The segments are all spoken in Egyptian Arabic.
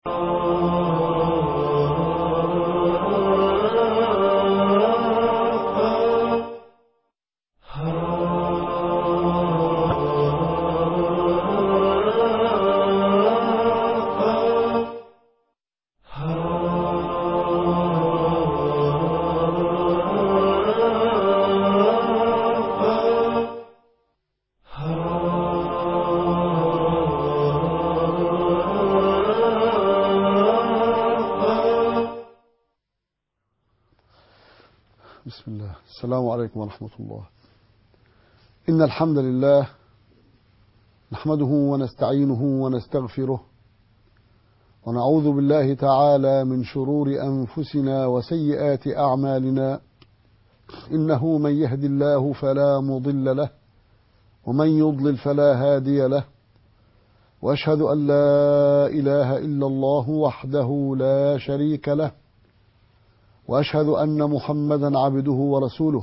بسم الله السلام عليكم ورحمة الله إن الحمد لله نحمده ونستعينه ونستغفره ونعوذ بالله تعالى من شرور أنفسنا وسيئات أعمالنا إنه من يهد الله فلا مضل له ومن يضلل فلا هادي له وأشهد أن لا إله إلا الله وحده لا شريك له واشهد ان محمدا عبده ورسوله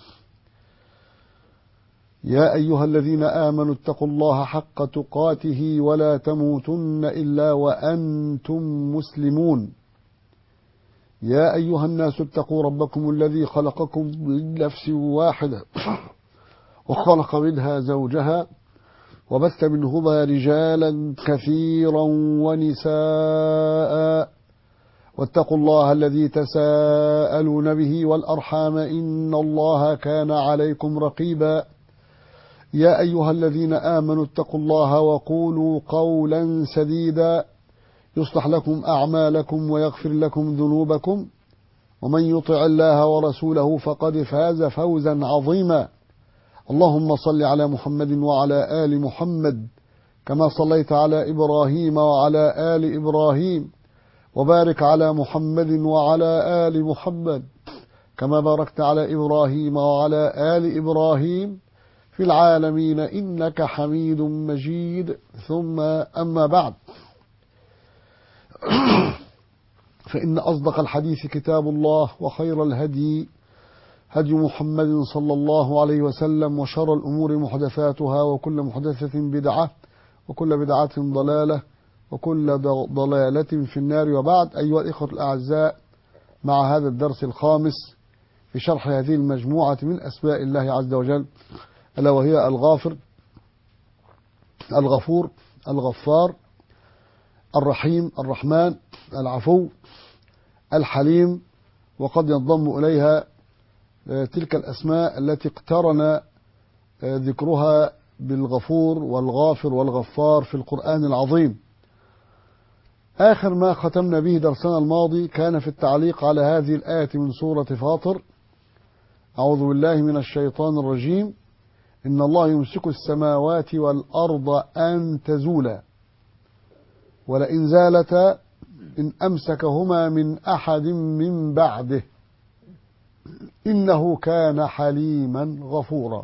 يا ايها الذين امنوا اتقوا الله حق تقاته ولا تموتن الا وانتم مسلمون يا ايها الناس اتقوا ربكم الذي خلقكم من نفس واحده وخلق منها زوجها وبث منهما رجالا كثيرا ونساء واتقوا الله الذي تساءلون به والأرحام إن الله كان عليكم رقيبا يا أيها الذين آمنوا اتقوا الله وقولوا قولا سديدا يصلح لكم أعمالكم ويغفر لكم ذنوبكم ومن يطع الله ورسوله فقد فاز فوزا عظيما اللهم صل على محمد وعلى آل محمد كما صليت على إبراهيم وعلى آل إبراهيم وبارك على محمد وعلى آل محمد كما باركت على إبراهيم وعلى آل إبراهيم في العالمين إنك حميد مجيد ثم أما بعد فإن أصدق الحديث كتاب الله وخير الهدي هدي محمد صلى الله عليه وسلم وشر الأمور محدثاتها وكل محدثة بدعة وكل بدعة ضلالة وكل ضلالة في النار وبعد أيها الإخوة الأعزاء مع هذا الدرس الخامس في شرح هذه المجموعة من أسماء الله عز وجل ألا وهي الغافر الغفور الغفار الرحيم الرحمن العفو الحليم وقد ينضم إليها تلك الأسماء التي اقترن ذكرها بالغفور والغافر والغفار في القرآن العظيم آخر ما ختمنا به درسنا الماضي كان في التعليق على هذه الآية من سورة فاطر أعوذ بالله من الشيطان الرجيم إن الله يمسك السماوات والأرض أن تزولا ولئن زالتا إن أمسكهما من أحد من بعده إنه كان حليما غفورا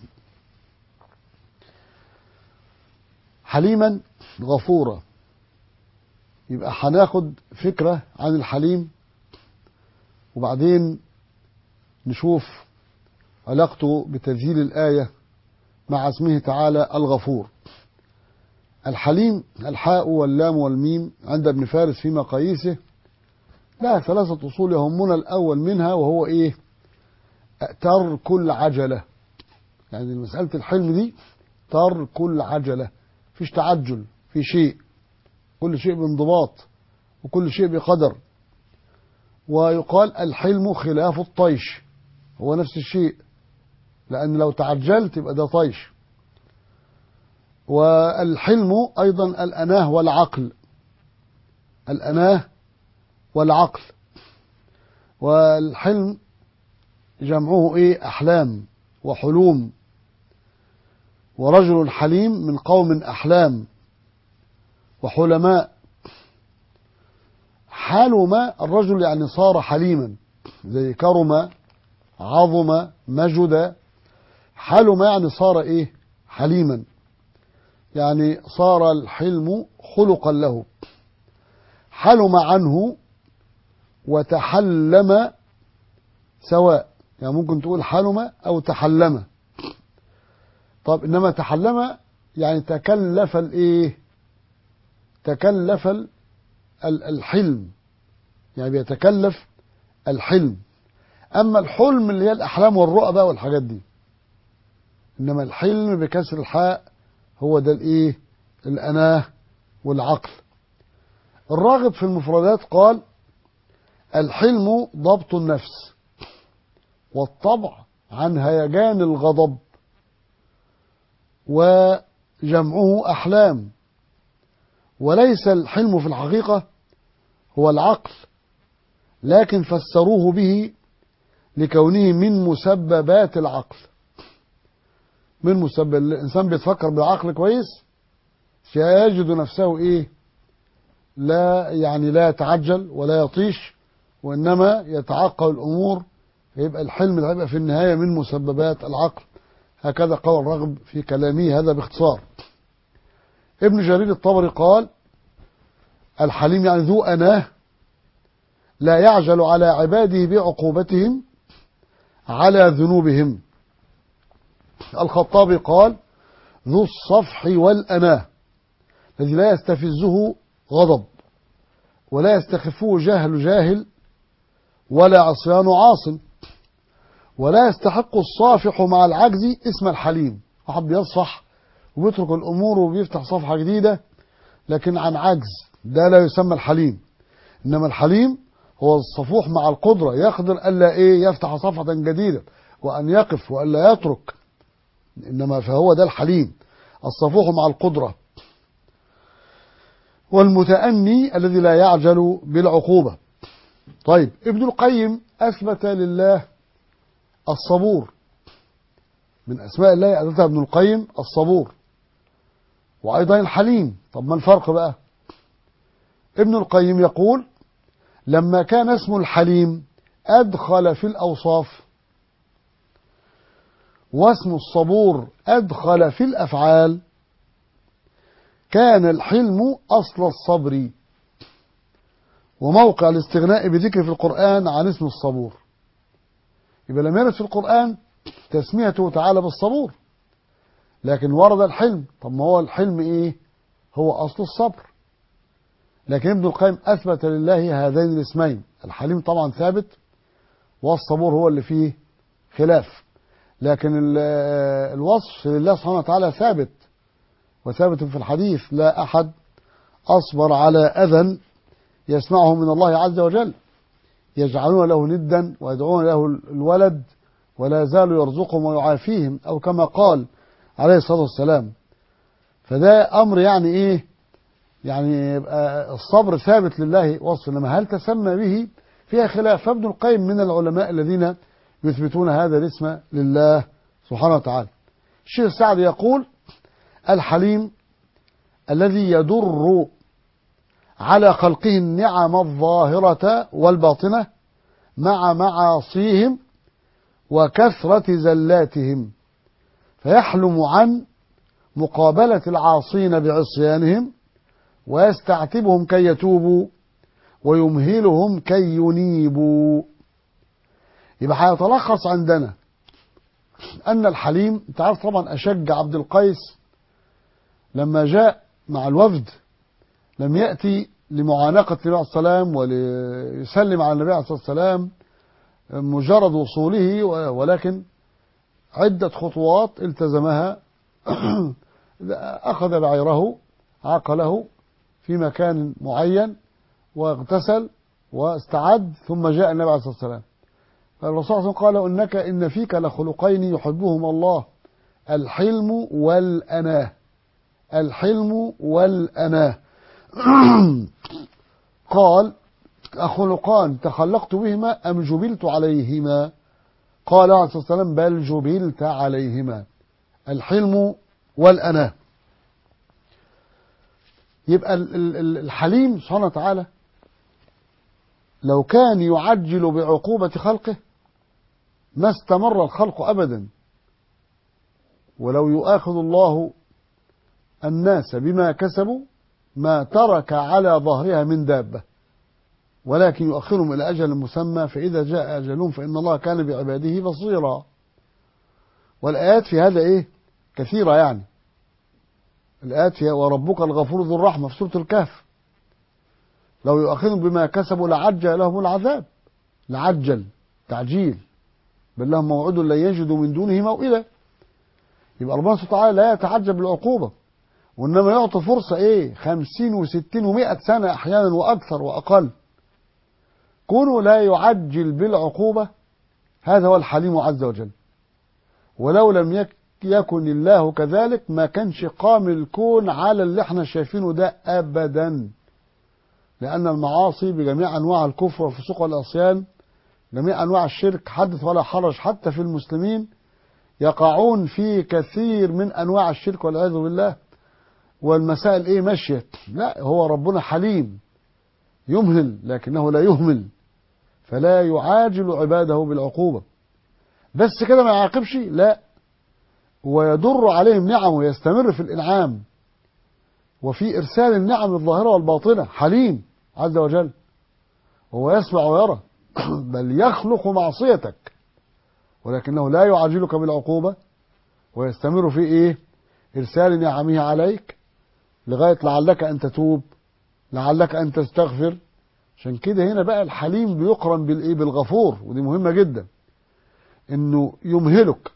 حليما غفورا يبقى هناخد فكرة عن الحليم وبعدين نشوف علاقته بتذييل الآية مع اسمه تعالى الغفور الحليم الحاء واللام والميم عند ابن فارس في مقاييسه لها ثلاثة أصول يهمنا الأول منها وهو إيه ترك العجلة يعني مسألة الحلم دي ترك العجلة فيش تعجل في شيء كل شيء بانضباط وكل شيء بقدر ويقال الحلم خلاف الطيش هو نفس الشيء لأن لو تعجلت يبقى ده طيش والحلم أيضا الأناه والعقل الأناه والعقل والحلم جمعه إيه أحلام وحلوم ورجل حليم من قوم أحلام وحلماء حلم الرجل يعني صار حليما زي كرم عظم مجد حلم يعني صار ايه حليما يعني صار الحلم خلقا له حلم عنه وتحلم سواء يعني ممكن تقول حلم او تحلم طب انما تحلم يعني تكلف الايه تكلف الحلم يعني بيتكلف الحلم أما الحلم اللي هي الأحلام والرؤى بقى والحاجات دي إنما الحلم بكسر الحاء هو ده الإيه الأناه والعقل الراغب في المفردات قال الحلم ضبط النفس والطبع عن هيجان الغضب وجمعه أحلام وليس الحلم في الحقيقة هو العقل لكن فسروه به لكونه من مسببات العقل من مسبب الإنسان بيتفكر بالعقل كويس سيجد نفسه إيه لا يعني لا يتعجل ولا يطيش وإنما يتعقل الأمور فيبقى الحلم ده هيبقى في النهاية من مسببات العقل هكذا قال الرغب في كلامه هذا باختصار ابن جرير الطبري قال الحليم يعني ذو أناه لا يعجل على عباده بعقوبتهم على ذنوبهم الخطابي قال ذو الصفح والأناه الذي لا يستفزه غضب ولا يستخفه جهل جاهل ولا عصيان عاصم ولا يستحق الصافح مع العجز اسم الحليم واحد بيصفح وبيترك الأمور وبيفتح صفحة جديدة لكن عن عجز ده لا يسمى الحليم إنما الحليم هو الصفوح مع القدرة يقدر ألا إيه يفتح صفحة جديدة وأن يقف وألا يترك إنما فهو ده الحليم الصفوح مع القدرة والمتأني الذي لا يعجل بالعقوبة طيب ابن القيم أثبت لله الصبور من أسماء الله أثبتها ابن القيم الصبور وأيضا الحليم طب ما الفرق بقى ابن القيم يقول لما كان اسم الحليم أدخل في الأوصاف واسم الصبور أدخل في الأفعال كان الحلم أصل الصبر وموقع الاستغناء بذكر في القرآن عن اسم الصبور يبقى لم يرد في القرآن تسميته تعالى بالصبور لكن ورد الحلم طب ما هو الحلم ايه هو أصل الصبر لكن ابن القيم أثبت لله هذين الاسمين الحليم طبعا ثابت والصبور هو اللي فيه خلاف لكن الوصف لله سبحانه وتعالى ثابت وثابت في الحديث لا أحد أصبر على أذى يسمعه من الله عز وجل يجعلون له ندا ويدعون له الولد ولا يزال يرزقهم ويعافيهم أو كما قال عليه الصلاة والسلام فده أمر يعني إيه يعني يبقى الصبر ثابت لله وصف إنما هل تسمى به فيها خلاف فابن القيم من العلماء الذين يثبتون هذا الاسم لله سبحانه وتعالى الشيخ سعد يقول الحليم الذي يدر على خلقه النعم الظاهرة والباطنة مع معاصيهم وكثرة زلاتهم فيحلم عن مقابلة العاصين بعصيانهم ويستعتبهم كي يتوبوا ويمهلهم كي ينيبوا يبقى هيتلخص عندنا أن الحليم تعرف طبعا أشج عبد القيس لما جاء مع الوفد لم يأتي لمعانقة النبي عليه السلام وليسلم على النبي عليه الصلاة والسلام مجرد وصوله ولكن عدة خطوات التزمها أخذ بعيره عقله في مكان معين واغتسل واستعد ثم جاء النبي عليه الصلاة والسلام فالرسول صلى الله عليه وسلم قال إنك إن فيك لخلقين يحبهما الله الحلم والأناه الحلم والأناه قال أخلقان تخلقت بهما أم جبلت عليهما قال عليه الصلاة والسلام بل جبلت عليهما الحلم والأناه يبقى الحليم سبحانه وتعالى لو كان يعجل بعقوبة خلقه ما استمر الخلق أبدا ولو يؤاخذ الله الناس بما كسبوا ما ترك على ظهرها من دابة ولكن يؤخرهم إلى أجل مسمى فإذا جاء أجلهم فإن الله كان بعباده بصيرا والآيات في هذا إيه كثيرة يعني الآيات فيها وربك الغفور ذو الرحمة في سورة الكهف لو يؤاخذهم بما كسبوا لعجل لهم العذاب لعجل تعجيل بل لهم موعد لن يجدوا من دونه موئلا يبقى ربنا سبحانه وتعالى لا يتعجب بالعقوبة وإنما يعطي فرصة إيه خمسين وستين ومائة سنة أحيانا وأكثر وأقل كونه لا يعجل بالعقوبة هذا هو الحليم عز وجل ولو لم يك يكن الله كذلك ما كانش قام الكون على اللي احنا شايفينه ده أبدا لأن المعاصي بجميع أنواع الكفر والفسوق والعصيان جميع أنواع الشرك حدث ولا حرج حتى في المسلمين يقعون في كثير من أنواع الشرك والعياذ بالله والمسائل إيه ماشية لا هو ربنا حليم يمهل لكنه لا يهمل فلا يعاجل عباده بالعقوبة بس كده ما يعاقبش لا ويضر عليهم نعم ويستمر في الإنعام وفي إرسال النعم الظاهرة والباطنة حليم عز وجل وهو يسمع ويرى بل يخلق معصيتك ولكنه لا يعاجلك بالعقوبة ويستمر في إيه إرسال نعمه عليك لغاية لعلك أن تتوب لعلك أن تستغفر عشان كده هنا بقى الحليم بيقرن بالإيه بالغفور ودي مهمة جدا إنه يمهلك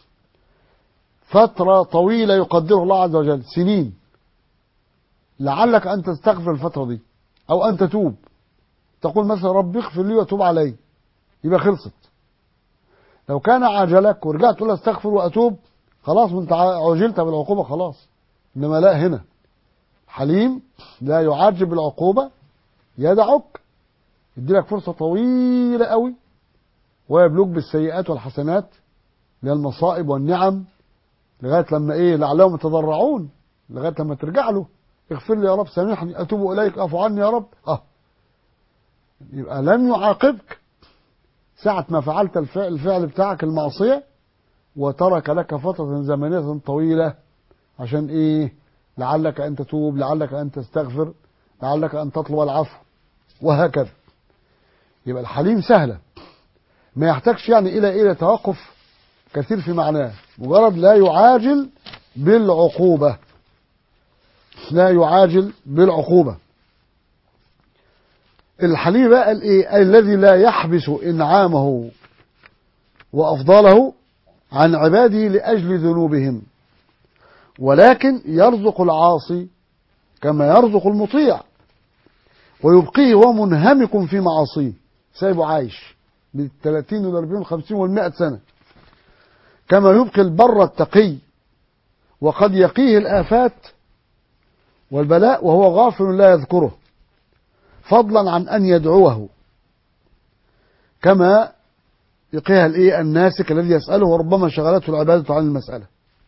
فترة طويلة يقدرها الله عز وجل سنين لعلك أن تستغفر الفترة دي أو أن تتوب تقول مثلا رب اغفر لي وتوب علي يبقى خلصت لو كان عاجلك ورجعت تقول استغفر وأتوب خلاص وانت عجلت بالعقوبة خلاص إنما لا هنا حليم لا يعجل بالعقوبة يدعك يديلك فرصة طويلة قوي ويبلوك بالسيئات والحسنات للمصائب والنعم لغاية لما ايه لعلهم يتضرعون لغاية لما ترجع له اغفر لي يا رب سامحني اتوب اليك اعفو عني يا رب اه يبقى لم يعاقبك ساعة ما فعلت الفعل, الفعل بتاعك المعصية وترك لك فترة زمنية طويلة عشان ايه لعلك ان تتوب لعلك ان تستغفر لعلك ان تطلب العفو وهكذا يبقى الحليم سهلة ما يحتاجش يعني الى الى توقف كثير في معناه مجرد لا يعاجل بالعقوبة لا يعاجل بالعقوبة الحليم بقى الايه الذي لا يحبس انعامه وافضاله عن عباده لاجل ذنوبهم ولكن يرزق العاصي كما يرزق المطيع ويبقيه وهو منهمك في معاصيه سايبه عايش بال 30 وال 40 وال 50 وال 100 سنه كما يبقي البر التقي وقد يقيه الآفات والبلاء وهو غافل لا يذكره فضلا عن أن يدعوه كما يقيها الايه الناسك الذي يسأله وربما شغلته العبادة عن المسألة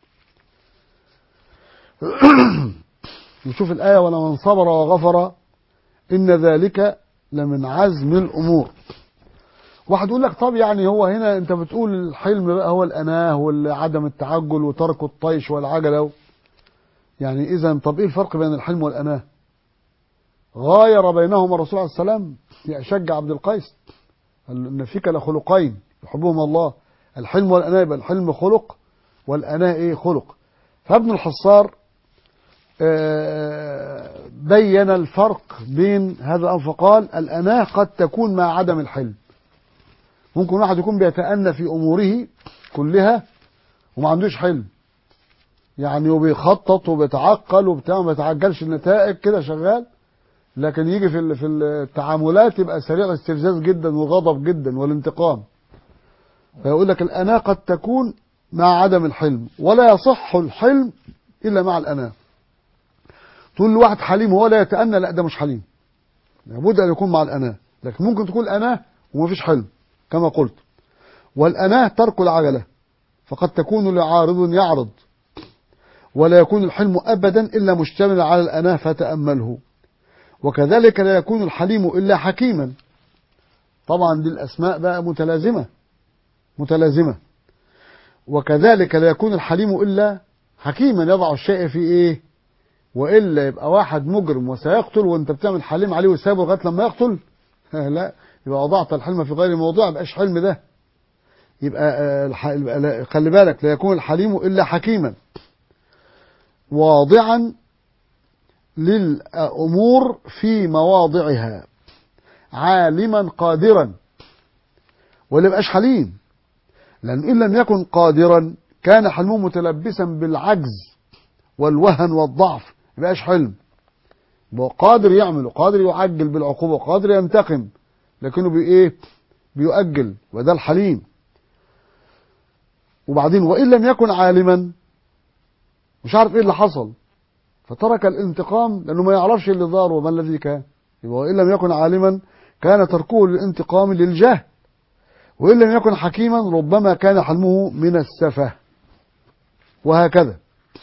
نشوف الآية ولمن صبر وغفر إن ذلك لمن عزم الأمور واحد يقول لك طب يعني هو هنا انت بتقول الحلم بقى هو الاناه وعدم التعجل وترك الطيش والعجله يعني اذا طب ايه الفرق بين الحلم والاناه غاير بينهما الرسول عليه السلام شجع عبد القيس قال ان فيك لخلقين يحبهما الله الحلم والاناه يبقى الحلم خلق والاناه ايه خلق فابن الحصار بين الفرق بين هذا فقال الاناه قد تكون مع عدم الحلم ممكن واحد يكون بيتأنى في أموره كلها وما عندوش حلم يعني وبيخطط وبيتعقل وبتاع ما بيتعجلش النتائج كده شغال لكن يجي في في التعاملات يبقى سريع الاستفزاز جدا وغضب جدا والانتقام فيقول لك الأنا قد تكون مع عدم الحلم ولا يصح الحلم إلا مع الأنا تقول لواحد حليم وهو لا يتأنى لا ده مش حليم لابد أن يكون مع الأنا لكن ممكن تكون أنا ومفيش حلم كما قلت والأناه ترك العجلة فقد تكون لعارض يعرض ولا يكون الحلم أبدا إلا مشتملا على الأناه فتأمله وكذلك لا يكون الحليم إلا حكيما طبعا دي الأسماء بقى متلازمة متلازمة وكذلك لا يكون الحليم إلا حكيما يضع الشيء في إيه وإلا يبقى واحد مجرم وسيقتل وانت بتعمل حليم عليه وسابه لغاية لما يقتل لا يبقى وضعت الحلم في غير موضوع يبقاش حلم ده يبقى خلي بالك لا يكون الحليم إلا حكيما واضعا للأمور في مواضعها عالما قادرا ولا يبقاش حليم لأن إن لم يكن قادرا كان حلمه متلبسا بالعجز والوهن والضعف يبقاش حلم هو قادر يعمل وقادر يعجل بالعقوبة وقادر ينتقم لكنه بإيه بيؤجل وده الحليم وبعدين وإن لم يكن عالما مش عارف إيه اللي حصل فترك الانتقام لأنه ما يعرفش اللي ضار وما الذي كان يبقى وإن لم يكن عالما كان تركه للانتقام للجهل وإن لم يكن حكيما ربما كان حلمه من السفه وهكذا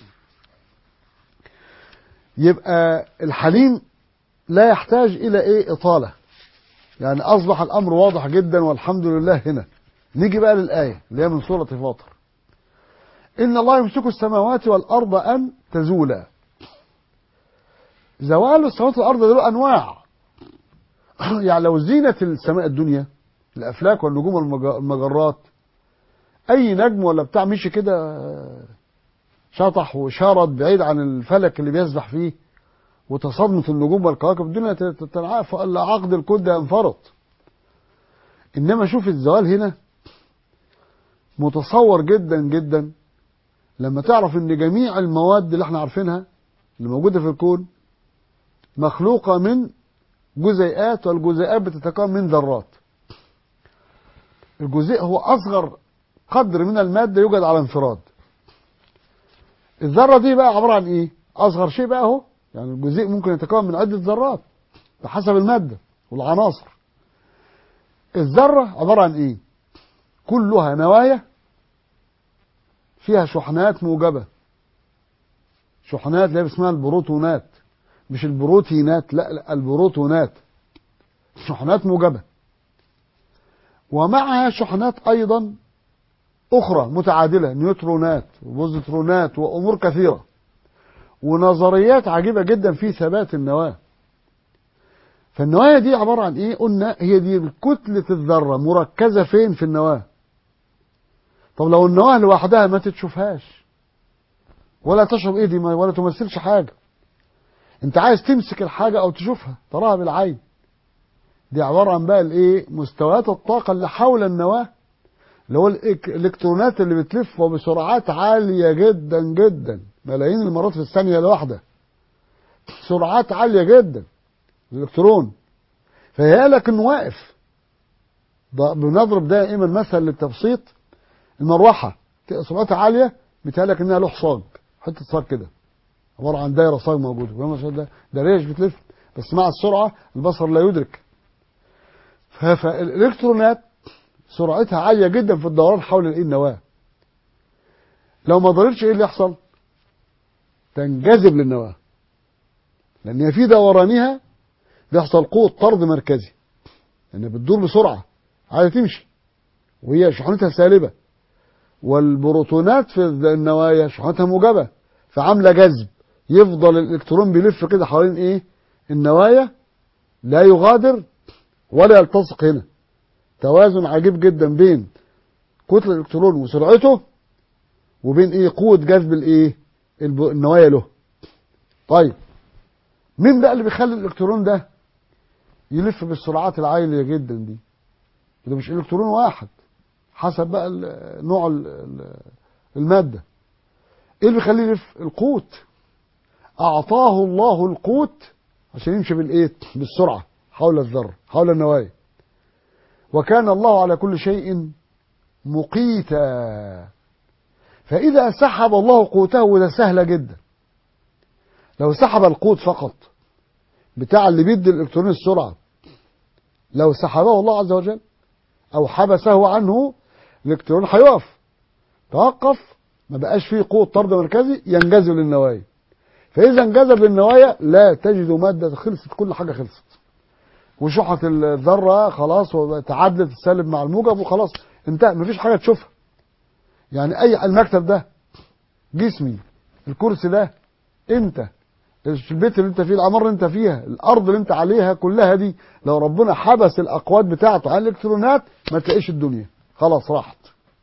يبقى الحليم لا يحتاج إلى إيه إطالة يعني أصبح الأمر واضح جدا والحمد لله هنا نيجي بقى للآية اللي هي من سورة فاطر إن الله يمسك السماوات والأرض أن تزولا زوال السماوات والأرض دول أنواع يعني لو زينت السماء الدنيا الأفلاك والنجوم والمجرات أي نجم ولا بتاع مشي كده شطح وشرد بعيد عن الفلك اللي بيسبح فيه وتصادمت النجوم والكواكب الدنيا تنعرف عقد الكون ده ينفرط انما شوف الزوال هنا متصور جدا جدا لما تعرف ان جميع المواد اللي احنا عارفينها اللي موجوده في الكون مخلوقه من جزيئات والجزيئات بتتكون من ذرات الجزيء هو اصغر قدر من الماده يوجد على انفراد الذره دي بقى عباره عن ايه اصغر شيء بقى اهو يعني الجزيء ممكن يتكون من عده ذرات بحسب الماده والعناصر الذره عباره عن ايه كلها نوايا فيها شحنات موجبه شحنات اللي اسمها البروتونات مش البروتينات لا, لا البروتونات شحنات موجبه ومعها شحنات ايضا اخرى متعادله نيوترونات وبوزيترونات وامور كثيره ونظريات عجيبه جدا في ثبات النواه فالنوايا دي عباره عن ايه قلنا هي دي كتله الذره مركزه فين في النواه طب لو النواه لوحدها ما تشوفهاش ولا تشرب ايه دي ولا تمثلش حاجه انت عايز تمسك الحاجه او تشوفها تراها بالعين دي عباره عن بقى الايه مستويات الطاقه اللي حول النواه اللي هو الالكترونات اللي بتلف وبسرعات عاليه جدا جدا ملايين المرات في الثانيه الواحده سرعات عاليه جدا الالكترون فهي لك انه واقف بنضرب دائما مثل للتبسيط المروحه سرعتها عاليه بيتهيألك انها له صاج حته صاج كده عباره عن دايره صاج موجوده ده ده ريش بتلف بس مع السرعه البصر لا يدرك فالالكترونات سرعتها عاليه جدا في الدوران حول الايه النواه لو ما ضربتش ايه اللي يحصل تنجذب للنواه لان في دورانها بيحصل قوه طرد مركزي لان يعني بتدور بسرعه عايزه تمشي وهي شحنتها سالبه والبروتونات في النوايا شحنتها موجبه فعامله جذب يفضل الالكترون بيلف كده حوالين ايه النوايا لا يغادر ولا يلتصق هنا توازن عجيب جدا بين كتله الالكترون وسرعته وبين ايه قوه جذب الايه النوايا له طيب مين بقى اللي بيخلي الالكترون ده يلف بالسرعات العاليه جدا دي ده مش الكترون واحد حسب بقى نوع الماده ايه اللي بيخليه يلف القوت اعطاه الله القوت عشان يمشي بالايه بالسرعه حول الذره حول النوايا وكان الله على كل شيء مقيتا فإذا سحب الله قوته وده سهلة جدا لو سحب القوت فقط بتاع اللي بيدي الإلكترون السرعة لو سحبه الله عز وجل أو حبسه عنه الإلكترون هيقف توقف ما بقاش فيه قوة طرد مركزي ينجذب للنوايا فإذا انجذب للنوايا لا تجد مادة خلصت كل حاجة خلصت وشحة الذرة خلاص وتعادلت السالب مع الموجب وخلاص انتهى مفيش حاجة تشوفها يعني أي المكتب ده جسمي الكرسي ده انت البيت اللي انت فيه العمارة اللي انت فيها الأرض اللي انت عليها كلها دي لو ربنا حبس الأقوات بتاعته على الإلكترونات ما تلاقيش الدنيا خلاص راحت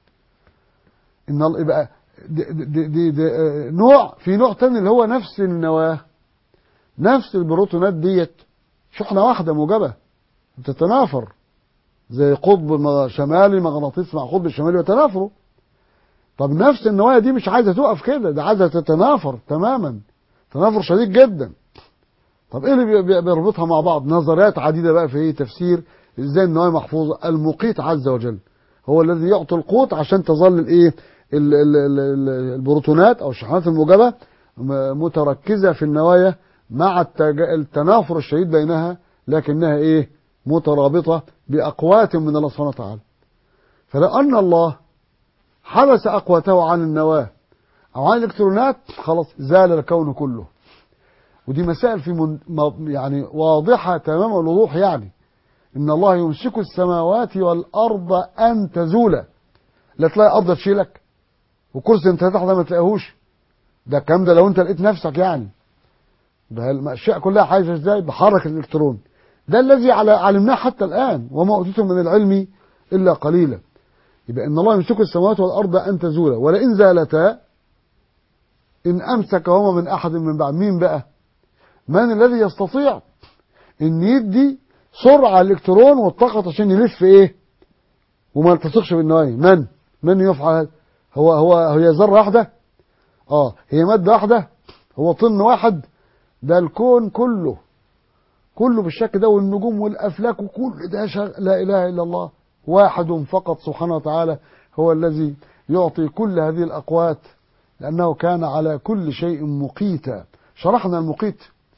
إن يبقى دي, دي, دي, دي نوع في نوع تاني اللي هو نفس النواة نفس البروتونات ديت شحنة واحدة موجبة بتتنافر زي قطب شمالي مغناطيس مع قطب الشمالي وتنافروا طب نفس النوايا دي مش عايزة تقف كده ده عايزة تتنافر تماما تنافر شديد جدا طب ايه اللي بيربطها مع بعض نظريات عديدة بقى في ايه تفسير ازاي النوايا محفوظة المقيت عز وجل هو الذي يعطي القوت عشان تظل الايه البروتونات او الشحنات الموجبة متركزة في النوايا مع التنافر الشديد بينها لكنها ايه مترابطة بأقوات من الله سبحانه وتعالى فلو أن الله حبس أقوته عن النواة أو عن الإلكترونات خلاص زال الكون كله ودي مسائل في من يعني واضحة تمام الوضوح يعني إن الله يمسك السماوات والأرض أن تزولا لا تلاقي أرض تشيلك وكرسي انت تحت ما تلاقيهوش ده الكلام ده لو انت لقيت نفسك يعني ده الاشياء كلها حاجه ازاي بحركه الالكترون ده الذي علمناه حتى الان وما اوتيتم من العلم الا قليلا يبقى ان الله يمسك السماوات والارض ان تزولا ولئن زالتا ان امسكهما من احد من بعد مين بقى من الذي يستطيع ان يدي سرعه الالكترون والطاقه عشان يلف ايه وما يلتصقش بالنوايا من من يفعل هذا هو هو هي ذره واحده اه هي ماده واحده هو طن واحد ده الكون كله كله بالشكل ده والنجوم والافلاك وكل ده شغ... لا اله الا الله واحد فقط سبحانه وتعالى هو الذي يعطي كل هذه الاقوات لانه كان على كل شيء مقيتا شرحنا المقيت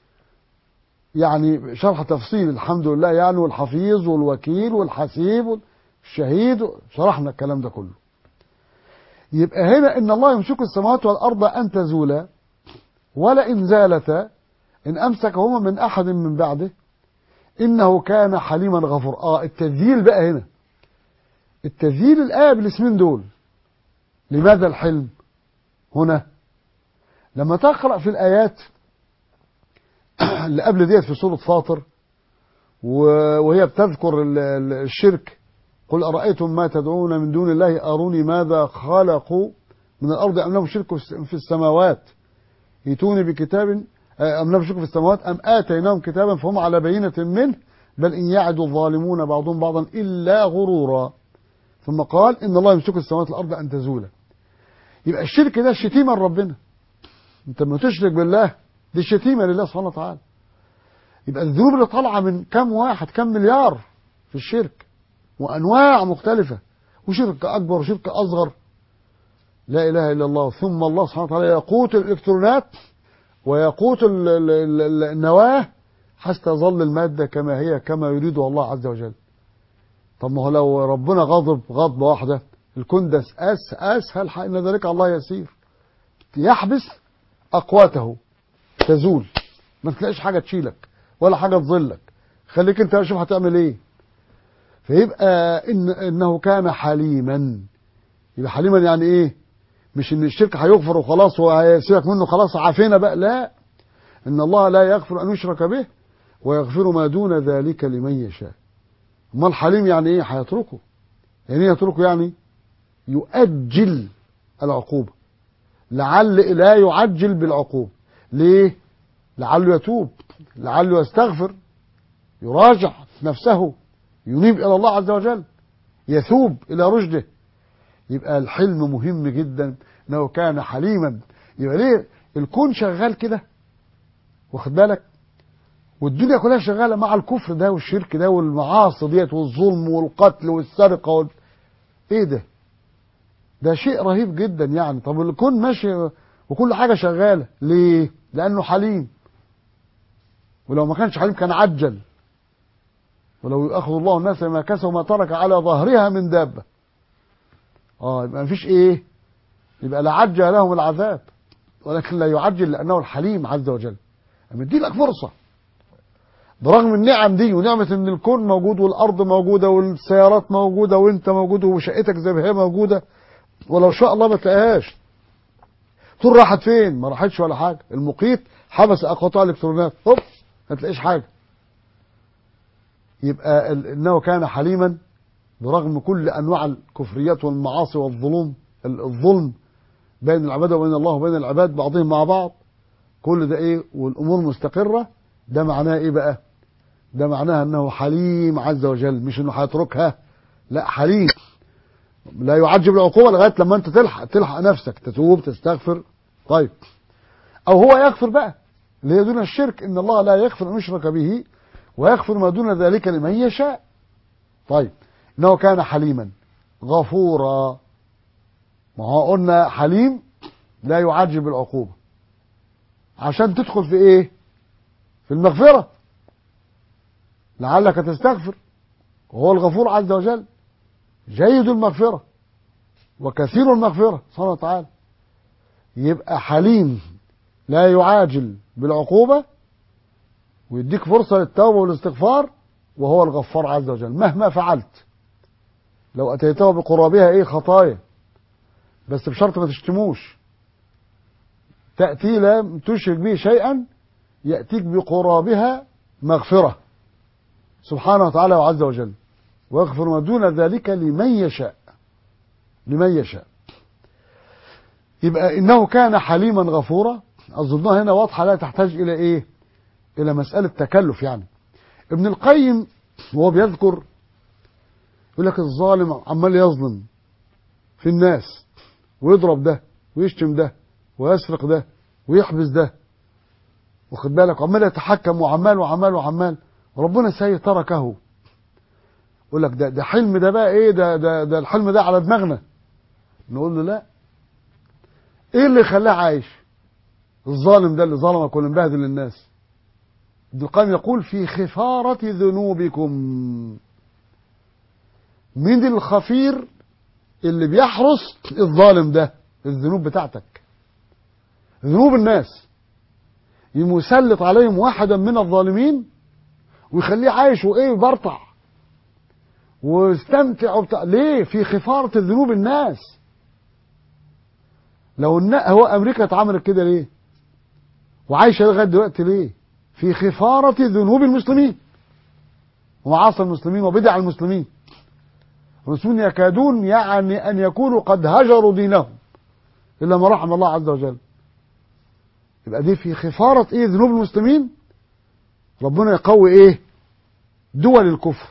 يعني شرح تفصيل الحمد لله يعني والحفيظ والوكيل والحسيب والشهيد شرحنا الكلام ده كله يبقى هنا ان الله يمسك السماوات والارض ان تزولا ولئن زالتا ان امسكهما من احد من بعده انه كان حليما غفورا اه التذييل بقى هنا التذييل الايه بالاسمين دول لماذا الحلم هنا لما تقرا في الايات اللي قبل ديت في سوره فاطر وهي بتذكر الشرك قل أرأيتم ما تدعون من دون الله أروني ماذا خلقوا من الأرض أم لهم شرك في السماوات ائتوني بكتاب أم لهم شرك في السماوات أم آتيناهم كتابا فهم على بينة منه بل إن يعد الظالمون بعضهم بعضا إلا غرورا ثم قال إن الله يمسك السماوات والأرض أن تزولا يبقى الشرك ده شتيمة لربنا أنت لما تشرك بالله دي شتيمة لله سبحانه وتعالى يبقى الذنوب اللي طالعة من كم واحد كم مليار في الشرك وأنواع مختلفة وشرك أكبر وشرك أصغر لا إله إلا الله ثم الله سبحانه وتعالى يقوت الإلكترونات ويقوت النواة حتى تظل المادة كما هي كما يريدها الله عز وجل طب ما هو لو ربنا غضب غضبة واحدة الكون ده أس أسهل إن ذلك الله يسير يحبس أقواته تزول ما تلاقيش حاجة تشيلك ولا حاجة تظلك خليك انت شوف هتعمل ايه فيبقى إن انه كان حليما يبقى حليما يعني ايه مش ان الشرك هيغفر وخلاص وهيسيبك منه خلاص عافينا بقى لا ان الله لا يغفر ان يشرك به ويغفر ما دون ذلك لمن يشاء امال حليم يعني ايه هيتركه يعني ايه يتركه يعني يؤجل العقوبة لعل لا يعجل بالعقوبة ليه لعله يتوب لعله يستغفر يراجع نفسه ينيب إلى الله عز وجل يثوب إلى رشده يبقى الحلم مهم جدا انه كان حليما يبقى ليه الكون شغال كده واخد بالك والدنيا كلها شغاله مع الكفر ده والشرك ده والمعاصي ديت والظلم والقتل والسرقه وال... ايه ده ده شيء رهيب جدا يعني طب الكون ماشي وكل حاجه شغاله ليه لانه حليم ولو ما كانش حليم كان عجل ولو يأخذ الله الناس ما كسبوا ما ترك على ظهرها من دابة اه يبقى ما فيش ايه يبقى لعجل لهم العذاب ولكن لا يعجل لأنه الحليم عز وجل مدي لك فرصة برغم النعم دي ونعمة ان الكون موجود والارض موجودة والسيارات موجودة وانت موجود وشقتك زي ما هي موجودة ولو شاء الله ما تلاقيهاش تقول راحت فين ما راحتش ولا حاجة المقيت حبس اقطاع الالكترونات هوب ما تلاقيش حاجة يبقى انه كان حليما برغم كل انواع الكفريات والمعاصي والظلم الظلم بين العباد وبين الله وبين العباد بعضهم مع بعض كل ده ايه والامور مستقره ده معناه ايه بقى ده معناه انه حليم عز وجل مش انه هيتركها لا حليم لا يعجب العقوبه لغايه لما انت تلحق تلحق نفسك تتوب تستغفر طيب او هو يغفر بقى اللي هي دون الشرك ان الله لا يغفر ان يشرك به ويغفر ما دون ذلك لمن يشاء طيب انه كان حليما غفورا ما هو قلنا حليم لا يعجب العقوبه عشان تدخل في ايه في المغفره لعلك تستغفر وهو الغفور عز وجل جيد المغفرة وكثير المغفرة سبحانه وتعالى يبقى حليم لا يعاجل بالعقوبة ويديك فرصة للتوبة والاستغفار وهو الغفار عز وجل مهما فعلت لو أتيته بقرابها إيه خطايا بس بشرط ما تشتموش تأتي لا تشرك به شيئا يأتيك بقرابها مغفرة سبحانه وتعالى وعز وجل ويغفر ما دون ذلك لمن يشاء لمن يشاء يبقى إنه كان حليما غفورا أظنها هنا واضحة لا تحتاج إلى إيه إلى مسألة تكلف يعني ابن القيم وهو بيذكر يقول لك الظالم عمال يظلم في الناس ويضرب ده ويشتم ده ويسرق ده ويحبس ده واخد بالك وعمال يتحكم وعمال وعمال وعمال ربنا سي تركه يقول لك ده ده حلم ده بقى ايه ده ده ده الحلم ده على دماغنا نقول له لا ايه اللي خلاه عايش الظالم ده اللي ظلمك واللي مبهدل الناس ابن القيم يقول في خفارة ذنوبكم مين الخفير اللي بيحرس الظالم ده الذنوب بتاعتك ذنوب الناس يمسلط عليهم واحدا من الظالمين ويخليه عايش وايه برطع واستمتع وبتاع ليه في خفارة الذنوب الناس لو الن... هو امريكا اتعملت كده ليه وعايشه لغايه دلوقتي ليه في خفارة ذنوب المسلمين ومعاصي المسلمين وبدع المسلمين المسلمين يكادون يعني ان يكونوا قد هجروا دينهم الا ما رحم الله عز وجل يبقى دي في خفارة ايه ذنوب المسلمين ربنا يقوي ايه دول الكفر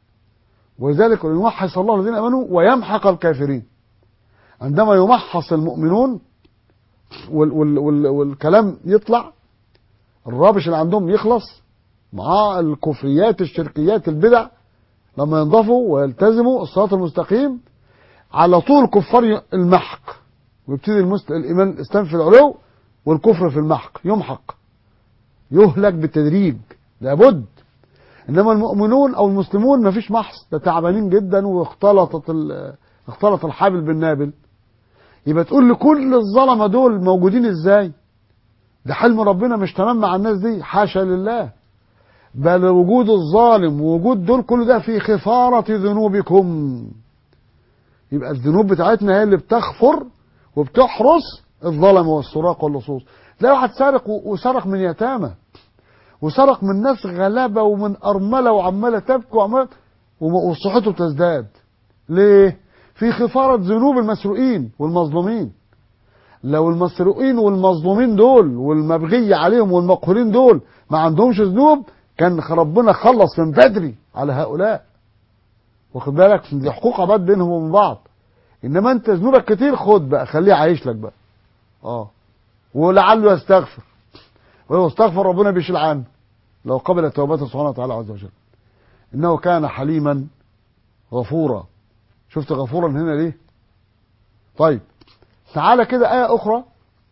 ولذلك يمحص الله الذين امنوا ويمحق الكافرين عندما يمحص المؤمنون وال وال وال والكلام يطلع الرابش اللي عندهم يخلص مع الكفريات الشركيات البدع لما ينضفوا ويلتزموا الصراط المستقيم على طول كفار المحق ويبتدي المسلم الايمان الاسلام في العلو والكفر في المحق يمحق يهلك بالتدريج لابد انما المؤمنون او المسلمون ما فيش محص ده تعبانين جدا واختلطت اختلط الحابل بالنابل يبقى تقول لي كل الظلمه دول موجودين ازاي ده حلم ربنا مش تمام مع الناس دي حاشا لله بل وجود الظالم ووجود دول كل ده في خفارة ذنوبكم يبقى الذنوب بتاعتنا هي اللي بتخفر وبتحرس الظلم والسراق واللصوص تلاقي واحد سارق وسرق من يتامى وسرق من ناس غلابه ومن ارمله وعماله تبكي وعماله وصحته بتزداد ليه؟ في خفاره ذنوب المسروقين والمظلومين لو المسروقين والمظلومين دول والمبغي عليهم والمقهورين دول ما عندهمش ذنوب كان ربنا خلص من بدري على هؤلاء واخد بالك دي حقوق عباد بينهم وبين بعض انما انت ذنوبك كتير خد بقى خليه عايش لك بقى اه ولعله يستغفر ولو استغفر ربنا بيشيل عنه لو قبل توبته سبحانه وتعالى عز وجل انه كان حليما غفورا شفت غفورا هنا ليه طيب تعالى كده آية أخرى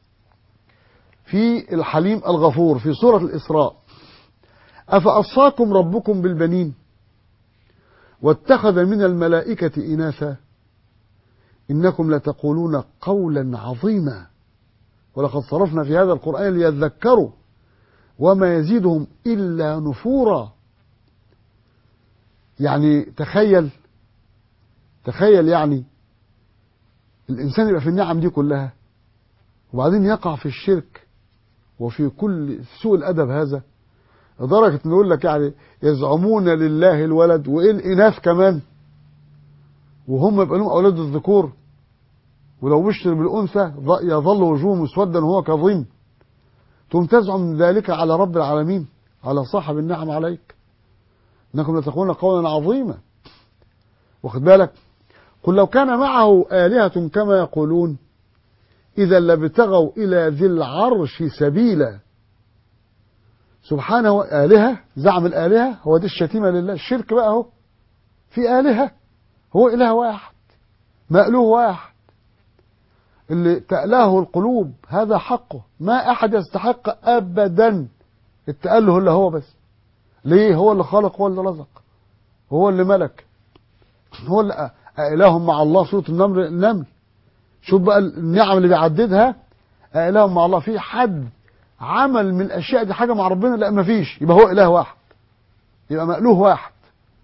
في الحليم الغفور في سورة الإسراء أفأصاكم ربكم بالبنين واتخذ من الملائكة إناثا إنكم لتقولون قولا عظيما ولقد صرفنا في هذا القرآن ليذكروا وما يزيدهم إلا نفورا يعني تخيل تخيل يعني الإنسان يبقى في النعم دي كلها وبعدين يقع في الشرك وفي كل سوء الأدب هذا لدرجة إنه يقول لك يعني يزعمون لله الولد وإيه الإناث كمان وهم يبقى لهم أولاد الذكور ولو بشر بالأنثى يظل وجوه مسودا وهو كظيم ثم تزعم ذلك على رب العالمين على صاحب النعم عليك انكم لتقولون قولا عظيما واخد بالك قل لو كان معه آلهة كما يقولون إذا لابتغوا إلى ذي العرش سبيلا سبحانه آلهة زعم الآلهة هو دي الشتيمة لله الشرك بقى اهو في آلهة هو إله واحد مألوه واحد اللي تألهه القلوب هذا حقه ما أحد يستحق أبدا التأله إلا هو بس ليه هو اللي خلق هو اللي رزق هو اللي ملك هو اللي إله مع الله سورة النمل النمل شوف بقى النعم اللي بيعددها إله مع الله في حد عمل من الأشياء دي حاجة مع ربنا لا ما فيش يبقى هو إله واحد يبقى مألوه واحد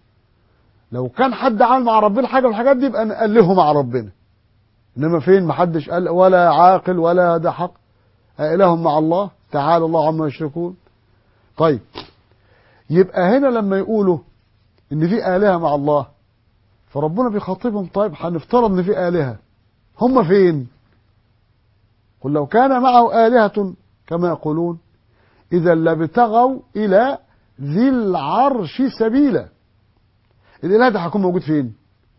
لو كان حد عمل مع ربنا حاجة من الحاجات دي يبقى نأله مع ربنا إنما فين ما حدش قال ولا عاقل ولا ده حق إله مع الله تعالى الله عما يشركون طيب يبقى هنا لما يقولوا إن في آلهة مع الله فربنا بيخاطبهم طيب هنفترض إن في آلهة هم فين؟ قل لو كان معه آلهة كما يقولون إذا لابتغوا إلى ذي العرش سبيلا الإله ده هيكون موجود فين؟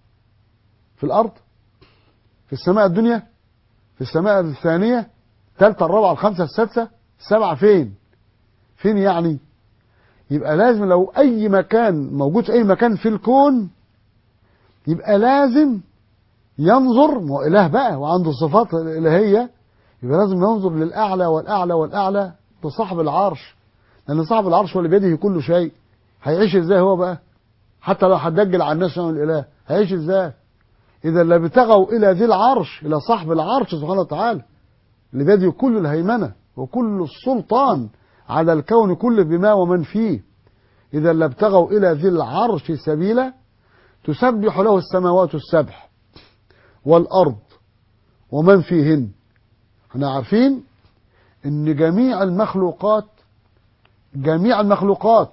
في الأرض؟ في السماء الدنيا؟ في السماء الثانية؟ الثالثة الرابعة الخامسة السادسة؟ السبعة فين؟ فين يعني؟ يبقى لازم لو أي مكان موجود في أي مكان في الكون يبقى لازم ينظر ما هو إله بقى وعنده صفات الإلهية يبقى لازم ينظر للأعلى والأعلى والأعلى لصاحب العرش لأن صاحب العرش هو اللي بيده كل شيء هيعيش ازاي هو بقى حتى لو هتدجل على الناس من الإله هيعيش ازاي إذا لابتغوا إلى ذي العرش إلى صاحب العرش سبحانه وتعالى اللي بيده كل الهيمنة وكل السلطان على الكون كله بما ومن فيه إذا لابتغوا إلى ذي العرش سبيلا تسبح له السماوات السبع والأرض ومن فيهن احنا عارفين ان جميع المخلوقات جميع المخلوقات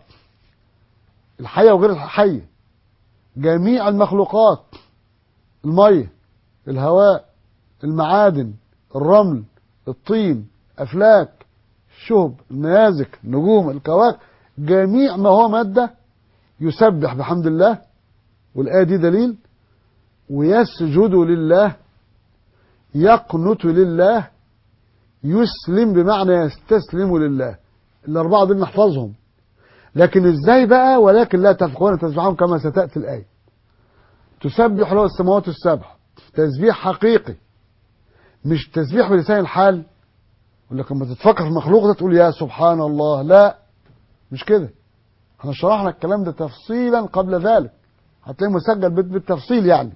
الحية وغير الحية جميع المخلوقات المية الهواء المعادن الرمل الطين أفلاك الشهب النيازك النجوم الكواكب جميع ما هو مادة يسبح بحمد الله والآية دي دليل ويسجد لله يقنت لله يسلم بمعنى يستسلم لله الأربعة دول نحفظهم لكن ازاي بقى ولكن لا تفقهون تسبحهم كما ستأتي الآية تسبح له السماوات السبع تسبيح حقيقي مش تسبيح بلسان الحال ولا لما تتفكر في المخلوق ده تقول يا سبحان الله لا مش كده احنا شرحنا الكلام ده تفصيلا قبل ذلك هتلاقيه مسجل بالتفصيل يعني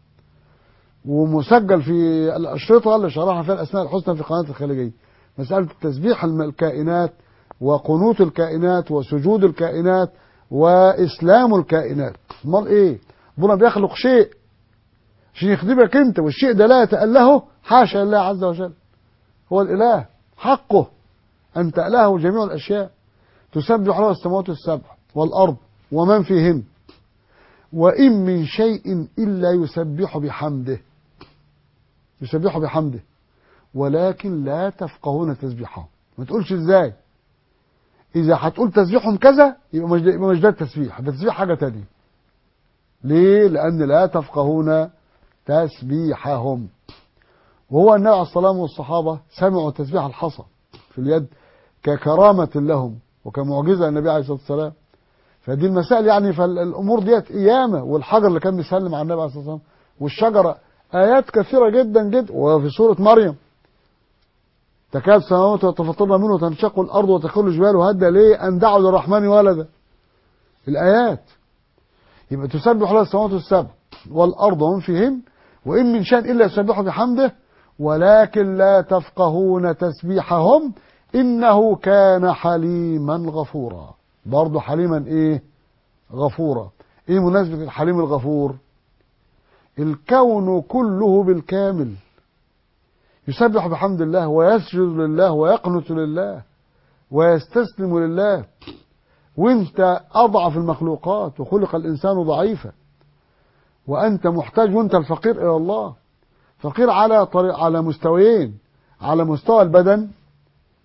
ومسجل في الأشرطة اللي شرحها فيها الأسماء الحسنى في قناة الخليجية مسألة تسبيح الكائنات وقنوت الكائنات وسجود الكائنات وإسلام الكائنات امال إيه ربنا بيخلق شيء عشان يخدمك أنت والشيء ده لا يتألهه حاشا لله عز وجل هو الإله حقه أن تألهه جميع الأشياء تسبح له السماوات السبع والأرض ومن فيهن وإن من شيء إلا يسبح بحمده يسبح بحمده ولكن لا تفقهون تسبيحهم ما تقولش ازاي اذا هتقول تسبيحهم كذا يبقى مش يبقى مش ده التسبيح ده التسبيح حاجه تانية ليه لان لا تفقهون تسبيحهم وهو النبي عليه الصلاه والصحابه سمعوا تسبيح الحصى في اليد ككرامه لهم وكمعجزه النبي عليه الصلاه والسلام فدي المسائل يعني فالامور ديت قيامه والحجر اللي كان بيسلم على النبي عليه الصلاه والسلام والشجره ايات كثيره جدا جدا وفي سوره مريم تكاد السماوات يتفطرن منه وتنشق الارض وتخر الجبال هدا ليه ان دعوا للرحمن ولدا الايات يبقى تسبح له السماوات السبع والارض ومن فيهن وان من شان الا يسبحوا بحمده ولكن لا تفقهون تسبيحهم انه كان حليما غفورا برضه حليما ايه غفورا ايه مناسبة الحليم الغفور الكون كله بالكامل يسبح بحمد الله ويسجد لله ويقنت لله ويستسلم لله وانت اضعف المخلوقات وخلق الانسان ضعيفا وانت محتاج وانت الفقير الى الله فقير على طريق على مستويين على مستوى البدن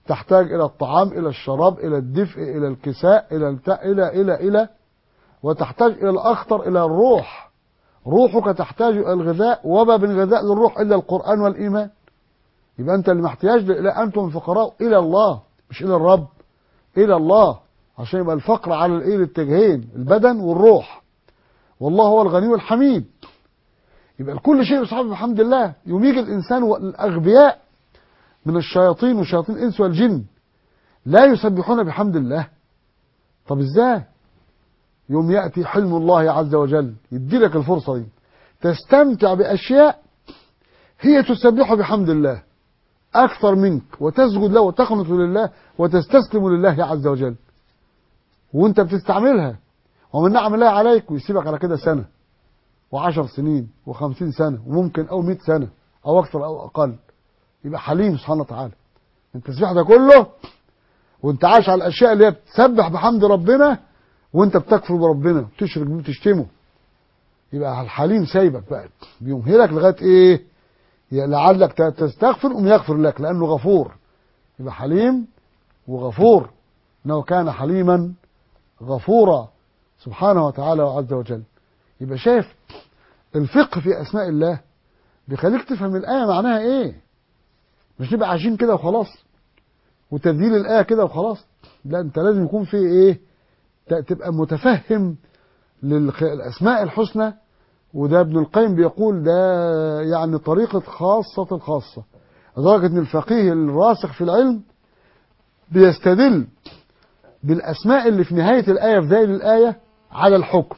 تحتاج إلى الطعام إلى الشراب إلى الدفء إلى الكساء إلى التاء إلى إلى إلى وتحتاج إلى الأخطر إلى الروح روحك تحتاج إلى الغذاء وما من غذاء للروح إلا القرآن والإيمان يبقى أنت اللي محتاج إلى أنتم الفقراء إلى الله مش إلى الرب إلى الله عشان يبقى الفقر على الإيه الاتجاهين البدن والروح والله هو الغني الحميد يبقى كل شيء يصحب بحمد الله يوم يجي الإنسان والأغبياء من الشياطين وشياطين الإنس والجن لا يسبحون بحمد الله طب إزاي يوم يأتي حلم الله عز وجل يدي لك الفرصة دي تستمتع بأشياء هي تسبح بحمد الله أكثر منك وتسجد له وتقنط لله وتستسلم لله عز وجل وانت بتستعملها ومن نعم الله عليك ويسيبك على كده سنة وعشر سنين وخمسين سنة وممكن أو مئة سنة أو أكثر أو أقل يبقى حليم سبحانه وتعالى التسبيح ده كله وانت عايش على الأشياء اللي هي بتسبح بحمد ربنا وانت بتكفر بربنا بتشرك بيه بتشتمه يبقى الحليم سايبك بقى بيمهلك لغايه ايه لعلك تستغفر قم يغفر لك لانه غفور يبقى حليم وغفور انه كان حليما غفورا سبحانه وتعالى وعز وجل يبقى شايف الفقه في اسماء الله بيخليك تفهم الايه معناها ايه مش نبقى عايشين كده وخلاص وتبديل الايه كده وخلاص لا انت لازم يكون في ايه تبقى متفهم للأسماء الحسنى وده ابن القيم بيقول ده يعني طريقة خاصة الخاصة لدرجة ان الفقيه الراسخ في العلم بيستدل بالأسماء اللي في نهاية الآية في ذيل الآية على الحكم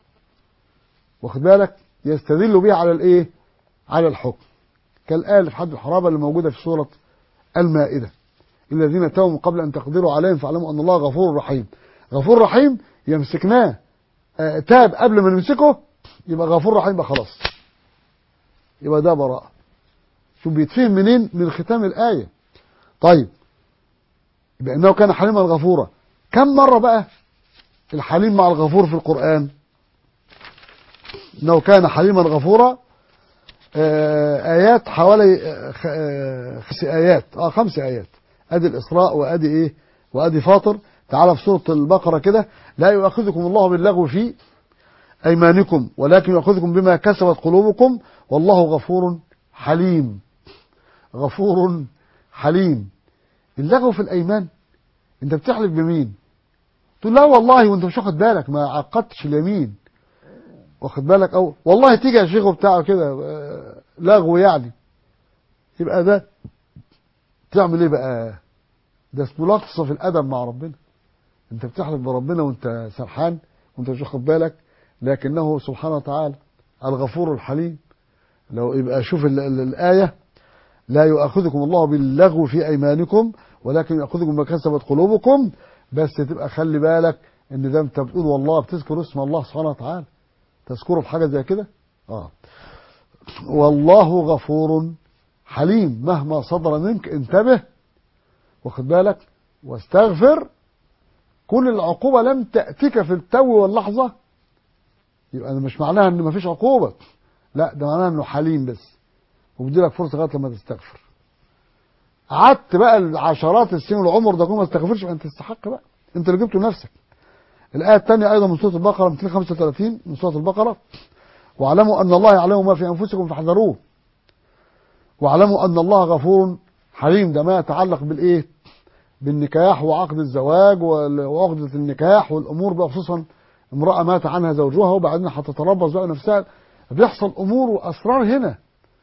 واخد بالك يستدل بها على الايه على الحكم كالآية اللي في حد الحرابة اللي موجودة في سورة المائدة الذين تابوا قبل أن تقدروا عليهم فاعلموا أن الله غفور رحيم غفور رحيم يمسكناه آه تاب قبل ما نمسكه يبقى غفور رحيم يبقى خلاص يبقى ده براءة شوف بيتفهم منين من ختام الآية طيب يبقى إنه كان حليما غفورا كم مرة بقى الحليم مع الغفور في القرآن إنه كان حليما غفورا آه آيات حوالي آه خمس آيات آه خمس آيات أدي الإسراء وأدي إيه وأدي فاطر تعالى في سورة البقرة كده لا يؤاخذكم الله باللغو في أيمانكم ولكن يؤاخذكم بما كسبت قلوبكم والله غفور حليم غفور حليم اللغو في الأيمان أنت بتحلف بمين تقول لا والله وأنت مش واخد بالك ما عقدتش اليمين واخد بالك أو والله تيجي يا شيخ بتاعه كده لغو يعني يبقى ده تعمل ايه بقى ده اسمه لقصة في الأدب مع ربنا انت بتحلف بربنا وانت سرحان وانت مش واخد بالك لكنه سبحانه وتعالى الغفور الحليم لو يبقى شوف ال ال الآية لا يؤاخذكم الله باللغو في أيمانكم ولكن يؤاخذكم بما كسبت قلوبكم بس تبقى خلي بالك ان ده انت بتقول والله بتذكر اسم الله سبحانه وتعالى تذكره في حاجة زي كده اه والله غفور حليم مهما صدر منك انتبه واخد بالك واستغفر كل العقوبة لم تأتيك في التو واللحظة يبقى مش معناها ان مفيش عقوبة لا ده معناها انه حليم بس وبدي لك فرصة لغاية لما تستغفر قعدت بقى العشرات السنين والعمر ده كله ما تستغفرش انت تستحق بقى انت اللي جبته لنفسك الآية الثانية أيضا من سورة البقرة 235 من سورة البقرة واعلموا أن الله يعلم ما في أنفسكم فاحذروه واعلموا أن الله غفور حليم ده ما يتعلق بالإيه بالنكاح وعقد الزواج وعقدة النكاح والأمور بقى خصوصا امرأة مات عنها زوجها وبعدين هتتربص بقى نفسها بيحصل أمور وأسرار هنا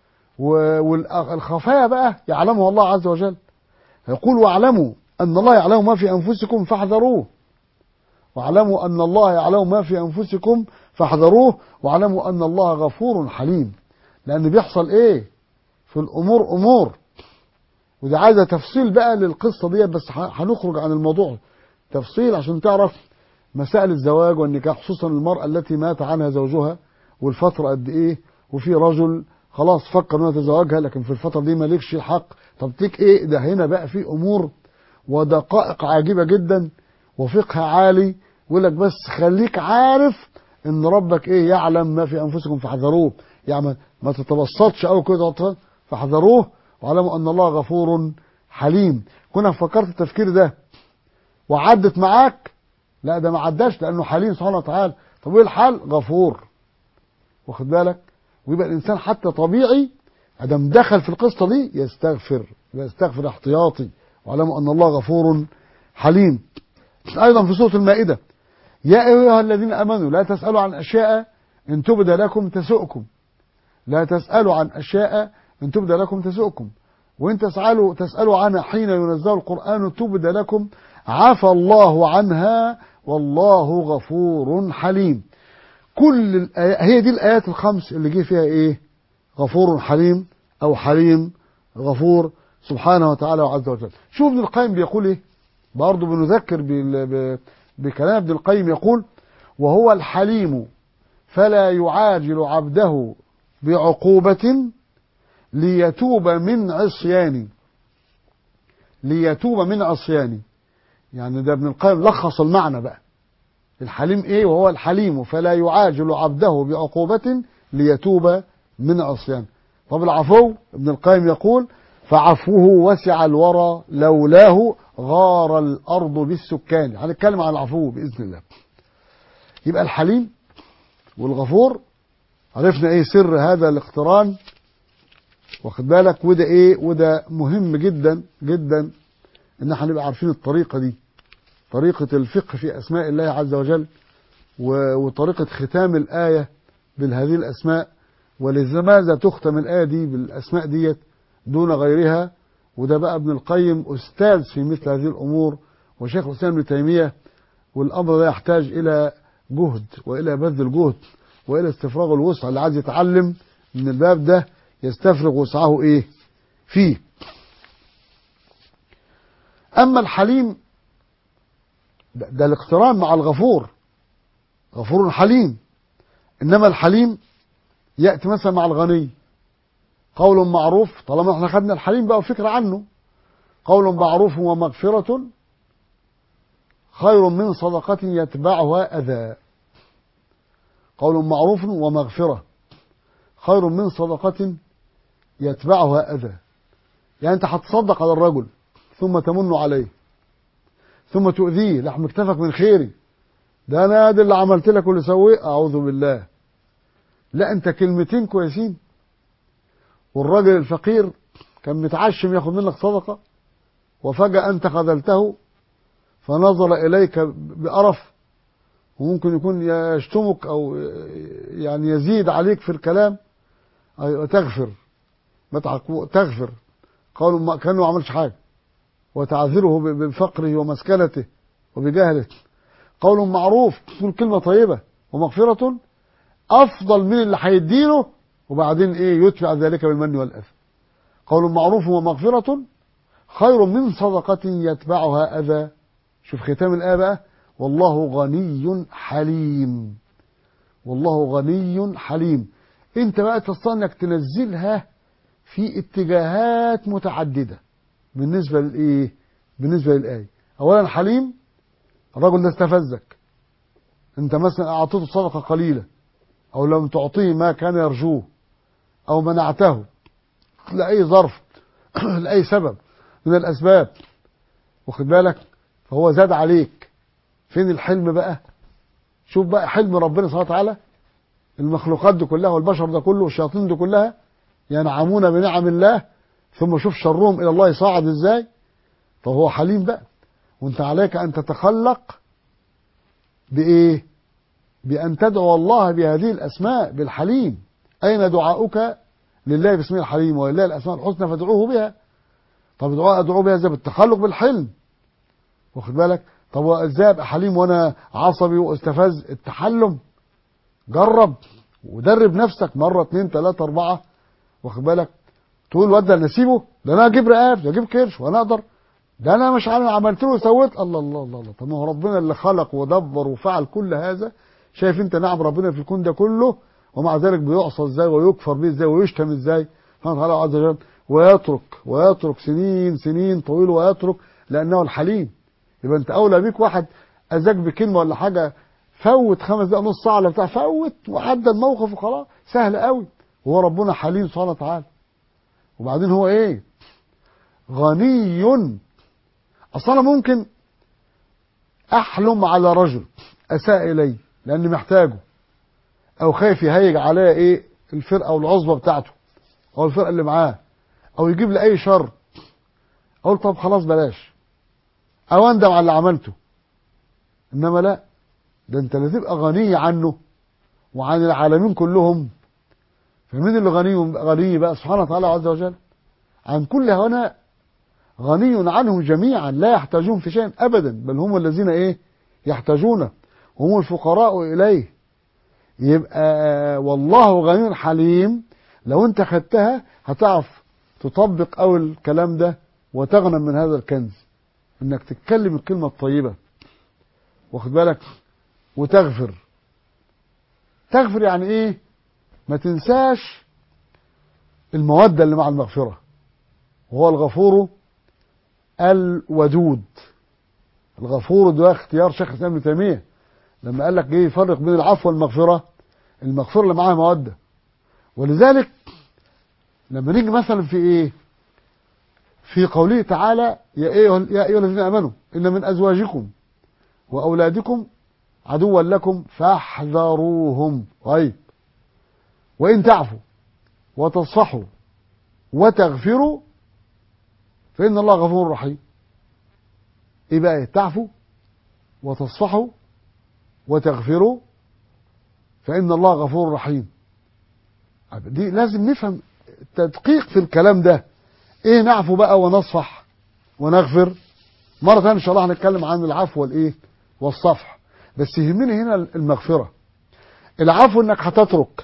والخفايا بقى يعلمها الله عز وجل يقول واعلموا أن الله يعلم ما في أنفسكم فاحذروه واعلموا أن الله يعلم ما في أنفسكم فاحذروه واعلموا أن الله غفور حليم لأن بيحصل إيه في الأمور أمور ودي عايزة تفصيل بقى للقصة دي بس هنخرج عن الموضوع تفصيل عشان تعرف مسائل الزواج والنكاح خصوصا المرأة التي مات عنها زوجها والفترة قد إيه وفي رجل خلاص فكر انه يتزوجها لكن في الفترة دي مالكش الحق طب تيك ايه ده هنا بقى في امور ودقائق عجيبة جدا وفقه عالي يقول لك بس خليك عارف ان ربك ايه يعلم ما في انفسكم فاحذروه يعني ما تتبسطش قوي كده فاحذروه واعلموا ان الله غفور حليم كنا فكرت التفكير ده وعدت معاك لا ده ما عداش لانه حليم سبحانه وتعالى طب ايه الحل غفور واخد بالك ويبقى الانسان حتى طبيعي ادم دخل في القصه دي يستغفر يستغفر احتياطي واعلموا ان الله غفور حليم ايضا في سوره المائده يا ايها الذين امنوا لا تسالوا عن اشياء ان تبد لكم تسؤكم لا تسالوا عن اشياء ان تبد لكم تسؤكم وان تسالوا تسالوا عنها حين ينزل القران تبد لكم عفى الله عنها والله غفور حليم كل الآيات هي دي الآيات الخمس اللي جه فيها إيه غفور حليم أو حليم غفور سبحانه وتعالى وعز وجل شوف ابن القيم بيقول إيه برضه بنذكر بكلام ابن القيم يقول وهو الحليم فلا يعاجل عبده بعقوبة ليتوب من عصيان ليتوب من عصيان يعني ده ابن القيم لخص المعنى بقى الحليم ايه وهو الحليم فلا يعاجل عبده بعقوبة ليتوب من عصيان طب العفو ابن القيم يقول فعفوه وسع الورى لولاه غار الأرض بالسكان هنتكلم عن العفو بإذن الله يبقى الحليم والغفور عرفنا ايه سر هذا الاقتران واخد بالك وده ايه وده مهم جدا جدا ان احنا نبقى عارفين الطريقة دي طريقة الفقه في أسماء الله عز وجل وطريقة ختام الآية بهذه الأسماء ولماذا تختم الآية دي بالأسماء ديت دون غيرها وده بقى ابن القيم أستاذ في مثل هذه الأمور وشيخ الإسلام ابن تيمية والأمر ده يحتاج إلى جهد وإلى بذل جهد وإلى استفراغ الوسع اللي عايز يتعلم من الباب ده يستفرغ وسعه إيه فيه أما الحليم ده, ده الاقتران مع الغفور غفور حليم إنما الحليم يأتي مثلا مع الغني قول معروف طالما احنا خدنا الحليم بقى فكرة عنه قول معروف ومغفرة خير من صدقة يتبعها أذى قول معروف ومغفرة خير من صدقة يتبعها أذى يعني أنت هتصدق على الرجل ثم تمن عليه ثم تؤذيه لحم اكتفك من خيري ده انا ده اللي عملت لك واللي سويه اعوذ بالله لا انت كلمتين كويسين والراجل الفقير كان متعشم ياخد منك صدقه وفجاه انت خذلته فنظر اليك بقرف وممكن يكون يشتمك او يعني يزيد عليك في الكلام تغفر تغفر قالوا ما كانه ما عملش حاجه وتعذره بفقره ومسكنته وبجهله قول معروف تقول كلمة طيبة ومغفرة أفضل من اللي هيديله وبعدين إيه يدفع ذلك بالمن والأذى قول معروف ومغفرة خير من صدقة يتبعها أذى شوف ختام الآية بقى والله غني حليم والله غني حليم انت بقى تستطيع انك تنزلها في اتجاهات متعدده بالنسبة لإيه بالنسبة للآية أولا حليم الرجل ده استفزك أنت مثلا أعطيته صدقة قليلة أو لم تعطيه ما كان يرجوه أو منعته لأي ظرف لأي سبب من الأسباب واخد بالك فهو زاد عليك فين الحلم بقى شوف بقى حلم ربنا سبحانه وتعالى المخلوقات دي كلها والبشر ده كله والشياطين دي كلها ينعمون بنعم الله ثم شوف شرهم الى الله صاعد ازاي فهو حليم بقى وانت عليك ان تتخلق بايه بان تدعو الله بهذه الاسماء بالحليم اين دعاؤك لله باسمه الحليم ولله الاسماء الحسنى فادعوه بها طب دعاء ادعوه بها ازاي بالتخلق بالحلم واخد بالك طب ازاي ابقى حليم وانا عصبي واستفز التحلم جرب ودرب نفسك مره اتنين تلاته اربعه واخد بالك تقول الواد ده نسيبه ده انا اجيب رقاب ده اجيب كرش وانا اقدر ده انا مش عارف عملت له وسويت الله الله الله الله طب ما هو ربنا اللي خلق ودبر وفعل كل هذا شايف انت نعم ربنا في الكون ده كله ومع ذلك بيعصى ازاي ويكفر به ازاي ويشتم ازاي سبحانه وتعالى عز وجل ويترك ويترك سنين سنين طويل ويترك لانه الحليم يبقى انت اولى بيك واحد اذاك بكلمه ولا حاجه فوت خمس دقائق نص ساعه ولا بتاع فوت وعدى الموقف وخلاص سهل قوي وهو ربنا حليم سبحانه وتعالى وبعدين هو ايه غني اصل انا ممكن احلم على رجل اساء الي لاني محتاجه او خايف يهيج عليا ايه الفرقه والعصبه بتاعته او الفرقه اللي معاه او يجيب لي اي شر اقول طب خلاص بلاش او اندم على اللي عملته انما لا ده انت اللي تبقى غني عنه وعن العالمين كلهم فمين اللي غني غني بقى سبحانه وتعالى عز وجل عن كل هنا غني عنهم جميعا لا يحتاجون في شيء ابدا بل هم الذين ايه يحتاجون هم الفقراء اليه يبقى والله غني حليم لو انت خدتها هتعرف تطبق أول الكلام ده وتغنم من هذا الكنز انك تتكلم الكلمة الطيبة واخد بالك وتغفر تغفر يعني ايه ما تنساش المودة اللي مع المغفرة وهو الغفور الودود الغفور ده اختيار شيخ الاسلام ابن تيميه لما قال لك ايه يفرق بين العفو والمغفره المغفره اللي معاها موده ولذلك لما نيجي مثلا في ايه في قوله تعالى يا ايها يا ايها الذين امنوا ان من ازواجكم واولادكم عدوا لكم فاحذروهم طيب وان تعفوا وتصفحوا وتغفروا فان الله غفور رحيم ايه بقى تعفوا وتصفحوا وتغفروا فان الله غفور رحيم دي لازم نفهم تدقيق في الكلام ده ايه نعفو بقى ونصفح ونغفر مرة ثانية ان شاء الله هنتكلم عن العفو والايه والصفح بس يهمني هنا المغفرة العفو انك هتترك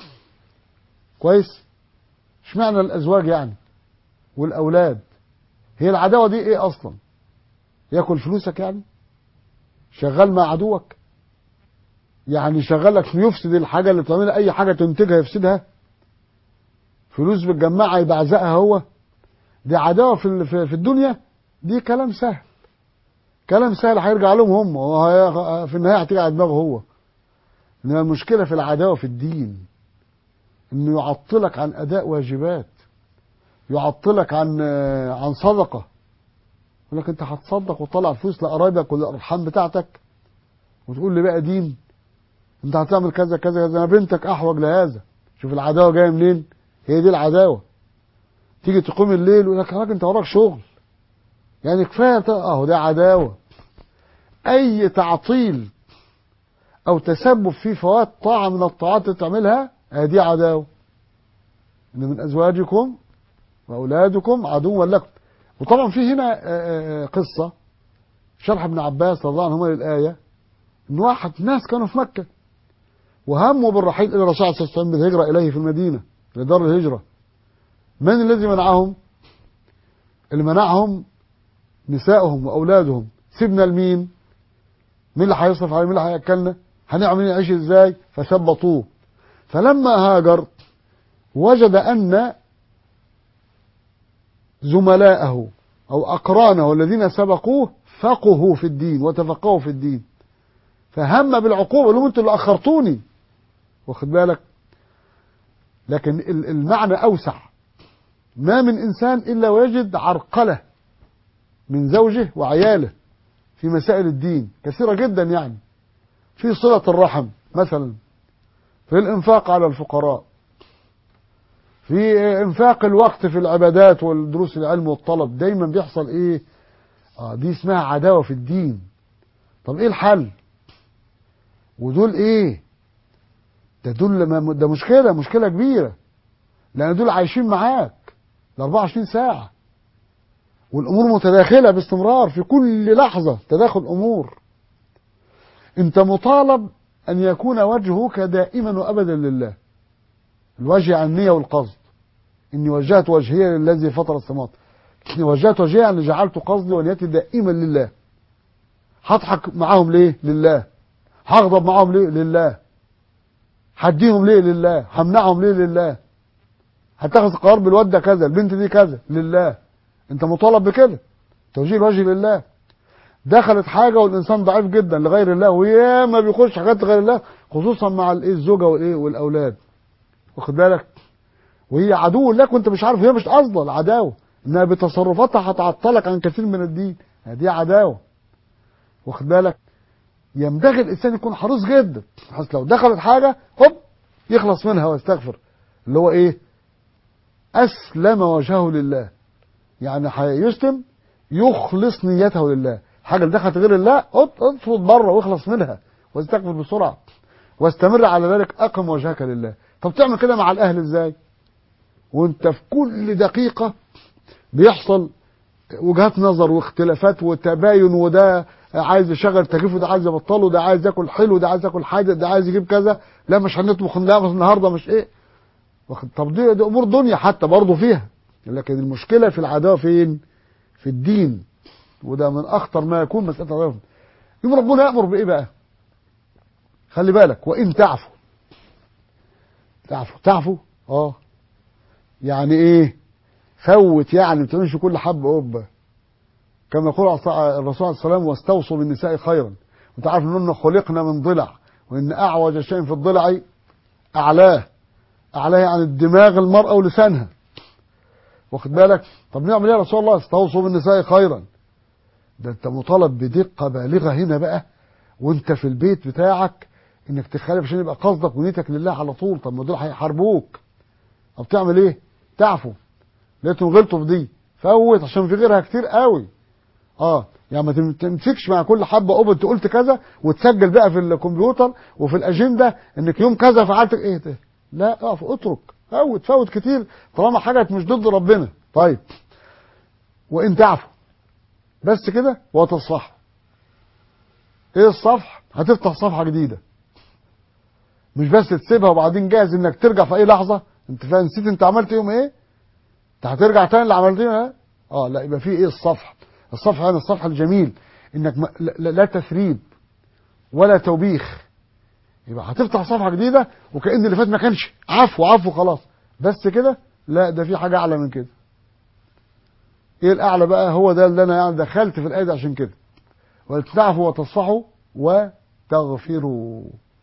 كويس اشمعنى الازواج يعني والاولاد هي العداوة دي ايه اصلا ياكل فلوسك يعني شغال مع عدوك يعني شغالك يفسد الحاجة اللي بتعملها اي حاجة تنتجها يفسدها فلوس بتجمعها يبعزقها هو دي عداوة في في الدنيا دي كلام سهل كلام سهل هيرجع لهم هم وفي النهاية هتيجي على دماغه هو انما المشكلة في العداوة في الدين انه يعطلك عن اداء واجبات يعطلك عن عن صدقة يقول لك انت هتصدق وتطلع فلوس لقرايبك والارحام بتاعتك وتقول لي بقى دين انت هتعمل كذا كذا كذا بنتك احوج لهذا شوف العداوة جاية منين هي دي العداوة تيجي تقوم الليل ويقول لك يا راجل انت وراك شغل يعني كفايه اهو ده عداوه اي تعطيل او تسبب في فوات طاعه من الطاعات اللي تعملها دي عداوه ان من ازواجكم واولادكم عدوا لكم وطبعا في هنا قصه شرح ابن عباس رضي الله عنهما للايه ان واحد ناس كانوا في مكه وهموا بالرحيل الى الرسول صلى الله عليه وسلم بالهجره اليه في المدينه لدار الهجره من الذي منعهم اللي منعهم نسائهم واولادهم سيبنا لمين مين اللي هيصرف علينا مين اللي هياكلنا هنعمل نعيش ازاي فثبطوه فلما هاجر وجد ان زملائه او اقرانه الذين سبقوه فقهوا في الدين وتفقهوا في الدين فهم بالعقوبه لهم انتوا اللي اخرتوني واخد بالك لكن المعنى اوسع ما من إنسان إلا ويجد عرقلة من زوجه وعياله في مسائل الدين كثيرة جدا يعني في صلة الرحم مثلا في الإنفاق على الفقراء في إنفاق الوقت في العبادات والدروس العلم والطلب دايما بيحصل إيه آه دي اسمها عداوة في الدين طب إيه الحل ودول إيه ده دول ده مشكلة مشكلة كبيرة لأن دول عايشين معاك ال 24 ساعة والأمور متداخلة باستمرار في كل لحظة تداخل أمور أنت مطالب أن يكون وجهك دائما وأبدا لله الوجه عن النية والقصد إني وجهت وجهي للذي فطر السماوات إني وجهت وجهي يعني جعلت قصدي ونيتي دائما لله هضحك معاهم ليه لله هغضب معاهم ليه لله هديهم ليه لله همنعهم ليه لله هتاخذ قرار بالواد ده كذا البنت دي كذا لله انت مطالب بكده توجيه الوجه لله دخلت حاجة والإنسان ضعيف جدا لغير الله وياما بيخش حاجات غير الله خصوصا مع الايه الزوجة والايه والأولاد واخد بالك وهي عدو لك وانت مش عارف هي مش قصده العداوة انها بتصرفاتها هتعطلك عن كثير من الدين دي عداوة واخد بالك ينبغي الإنسان يكون حريص جدا بحيث لو دخلت حاجة هوب يخلص منها ويستغفر اللي هو إيه أسلم وجهه لله يعني هيسلم يخلص نيته لله حاجة اللي دخلت غير الله اطرد بره واخلص منها واستغفر بسرعة واستمر على ذلك أقم وجهك لله طب تعمل كده مع الأهل إزاي وانت في كل دقيقة بيحصل وجهات نظر واختلافات وتباين وده عايز يشغل تكييف وده عايز يبطله ده عايز ياكل حلو ده عايز ياكل حاجه ده عايز يجيب كذا لا مش هنطبخ لا النهارده مش ايه واخد- طب دي, دي امور دنيا حتى برضه فيها لكن المشكله في العداوه فين؟ في الدين وده من اخطر ما يكون مساله العداوه يوم ربنا يامر بايه بقى؟ خلي بالك وان تعفوا تعفوا تعفوا اه يعني ايه فوت يعني ما تعملش كل حب قبه كما يقول الرسول عليه الصلاه والسلام واستوصوا بالنساء خيرا وانت عارف ان خلقنا من ضلع وان اعوج شيء في الضلع اعلاه اعلاه يعني الدماغ المراه ولسانها واخد بالك طب نعمل ايه يا رسول الله استوصوا بالنساء خيرا ده انت مطالب بدقه بالغه هنا بقى وانت في البيت بتاعك انك تخالف عشان يبقى قصدك ونيتك لله على طول طب ما دول هيحاربوك طب تعمل ايه تعفو لقيتهم غلطوا في دي فوت عشان في غيرها كتير قوي اه يعني ما تم- تمسكش مع كل حبه اوبن انت قلت كذا وتسجل بقى في الكمبيوتر وفي الاجنده انك يوم كذا فعلت ايه ده لا اقف اترك فوت فوت كتير طالما حاجه مش ضد ربنا طيب وان تعفو بس كده وتصفح ايه الصفح هتفتح صفحه جديده مش بس تسيبها وبعدين جاهز انك ترجع في اي لحظه انت فاهم نسيت انت عملت يوم ايه انت هترجع تاني اللي عملتيه ها اه لا يبقى في ايه الصفح الصفح هنا الصفح الجميل انك ما لا, لا- لا تثريب ولا توبيخ يبقى هتفتح صفحه جديده وكأن اللي فات ما كانش عفو عفو خلاص بس كده لا ده في حاجه اعلى من كده ايه الاعلى بقى هو ده اللي انا يعني دخلت في الايه دي عشان كده ولتعفوا وتصفحوا وتغفروا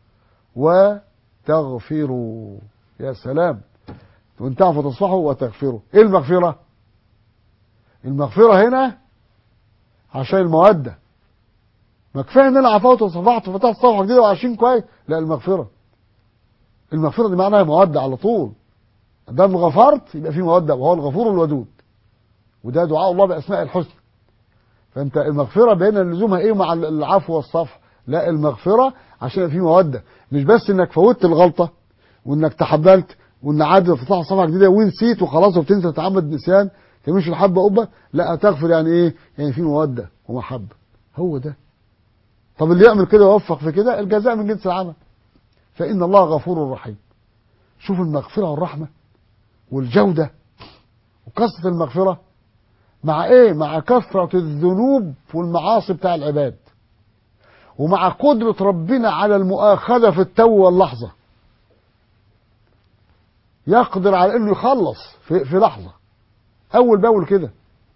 وتغفروا يا سلام وان تعفوا وتصفحوا وتغفروا ايه المغفره المغفره هنا عشان الموده ما كفايه ان انا عفوت وصفحت وفتحت صفحه جديده وعايشين كويس لا المغفره المغفره دي معناها موده على طول دام غفرت يبقى في موده وهو الغفور الودود وده دعاء الله باسماء الحسنى فانت المغفره بين لزومها ايه مع العفو والصفح لا المغفره عشان يبقى في موده مش بس انك فوتت الغلطه وانك تحملت وان عادي فتحت صفحه جديده ونسيت وخلاص وبتنسى تتعمد نسيان تمشي الحبه قبه لا تغفر يعني ايه يعني في موده ومحبه هو ده طب اللي يعمل كده ويوفق في كده الجزاء من جنس العمل فان الله غفور رحيم شوف المغفره والرحمه والجوده وكثره المغفره مع ايه مع كثره الذنوب والمعاصي بتاع العباد ومع قدرة ربنا على المؤاخذة في التو واللحظة يقدر على انه يخلص في, في لحظة اول باول كده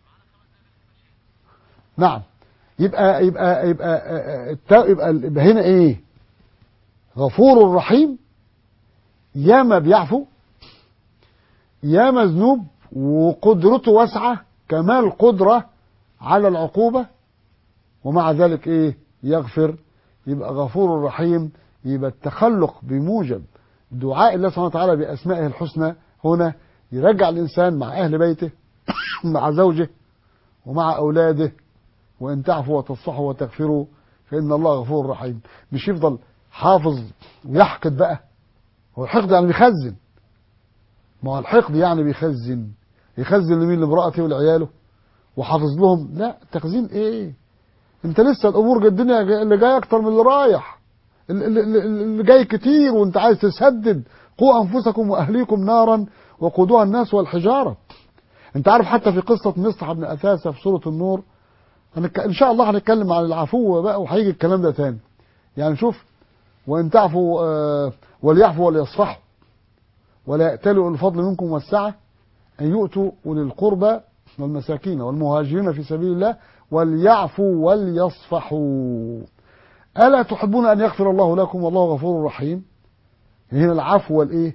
نعم يبقى يبقى يبقى التا- يبقى, يبقى هنا ايه غفور رحيم ياما بيعفو ياما ذنوب وقدرته واسعة كمال قدرة على العقوبة ومع ذلك ايه يغفر يبقى غفور رحيم يبقى التخلق بموجب دعاء الله سبحانه وتعالى بأسمائه الحسنى هنا يرجع الإنسان مع أهل بيته مع زوجه ومع أولاده وإن تعفوا وتصفحوا وتغفروا فإن الله غفور رحيم مش يفضل حافظ ويحقد بقى هو الحقد يعني بيخزن ما هو الحقد يعني بيخزن يخزن لمين لامرأته ولعياله وحافظ لهم لا تخزين ايه انت لسه الامور الدنيا جاي- اللي جاي اكتر من اللي رايح اللي- اللي اللي جاي كتير وانت عايز تسدد قوا انفسكم واهليكم نارا وقودها الناس والحجاره انت عارف حتى في قصه مصطح بن اثاثه في سوره النور هنك... ان شاء الله هنتكلم عن العفو بقى وهيجي الكلام ده تاني يعني شوف وان تعفوا آه، وليعفوا وليصفحوا ولا يأتلوا أولي الفضل منكم والسعة أن يؤتوا أولي القربى والمساكين والمهاجرين في سبيل الله وليعفوا وليصفحوا ألا تحبون أن يغفر الله لكم والله غفور رحيم هنا العفو والإيه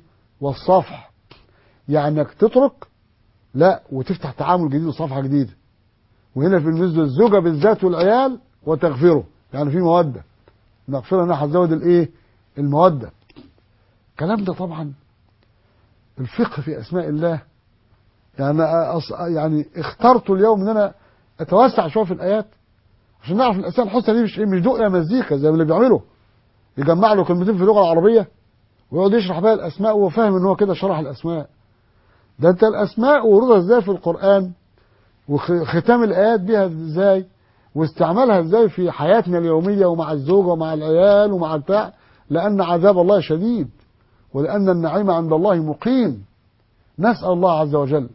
والصفح يعني انك تترك لا وتفتح تعامل جديد وصفحة جديدة وهنا في بالنسبة للزوجة بالذات والعيال وتغفره يعني في مودة المغفرة انها هتزود الايه المودة الكلام ده طبعا الفقه في اسماء الله يعني أص... يعني اخترت اليوم ان انا اتوسع شويه في الايات عشان نعرف الاسماء الحسنى دي مش ايه مش دقيا مزيكا زي ما اللي بيعملوا يجمع له كلمتين في اللغه العربيه ويقعد يشرح بقى الاسماء وهو فاهم ان هو كده شرح الاسماء ده انت الاسماء وردها ازاي في القران وختام الايات بيها ازاي واستعمالها ازاي في حياتنا اليوميه ومع الزوجه ومع العيال ومع البتاع لان عذاب الله شديد ولان النعيم عند الله مقيم نسال الله عز وجل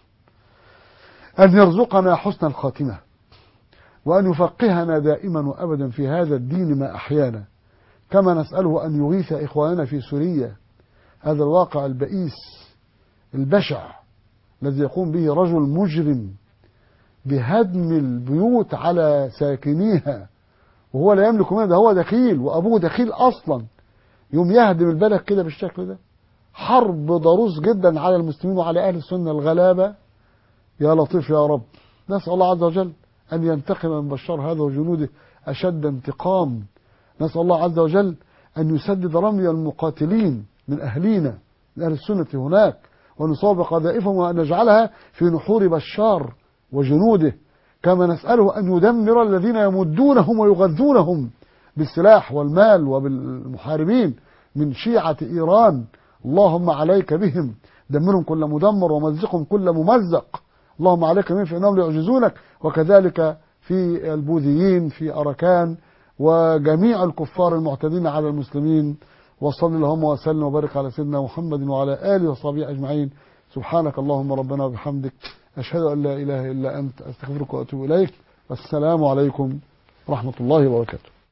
ان يرزقنا حسن الخاتمه وان يفقهنا دائما وابدا في هذا الدين ما احيانا كما نساله ان يغيث اخواننا في سوريا هذا الواقع البئيس البشع الذي يقوم به رجل مجرم بهدم البيوت على ساكنيها وهو لا يملك منها ده هو دخيل وابوه دخيل اصلا يوم يهدم البلد كده بالشكل ده حرب ضروس جدا على المسلمين وعلى اهل السنه الغلابه يا لطيف يا رب نسال الله عز وجل ان ينتقم من بشار هذا وجنوده اشد انتقام نسال الله عز وجل ان يسدد رمي المقاتلين من اهلينا من اهل السنه هناك ونصاب قذائفهم وان نجعلها في نحور بشار وجنوده كما نسأله أن يدمر الذين يمدونهم ويغذونهم بالسلاح والمال وبالمحاربين من شيعة إيران اللهم عليك بهم دمرهم كل مدمر ومزقهم كل ممزق اللهم عليك بهم فإنهم يعجزونك وكذلك في البوذيين في أركان وجميع الكفار المعتدين على المسلمين وصل اللهم وسلم وبارك على سيدنا محمد وعلى آله وصحبه أجمعين سبحانك اللهم ربنا وبحمدك أشهد أن لا إله إلا أنت أستغفرك وأتوب إليك والسلام عليكم ورحمة الله وبركاته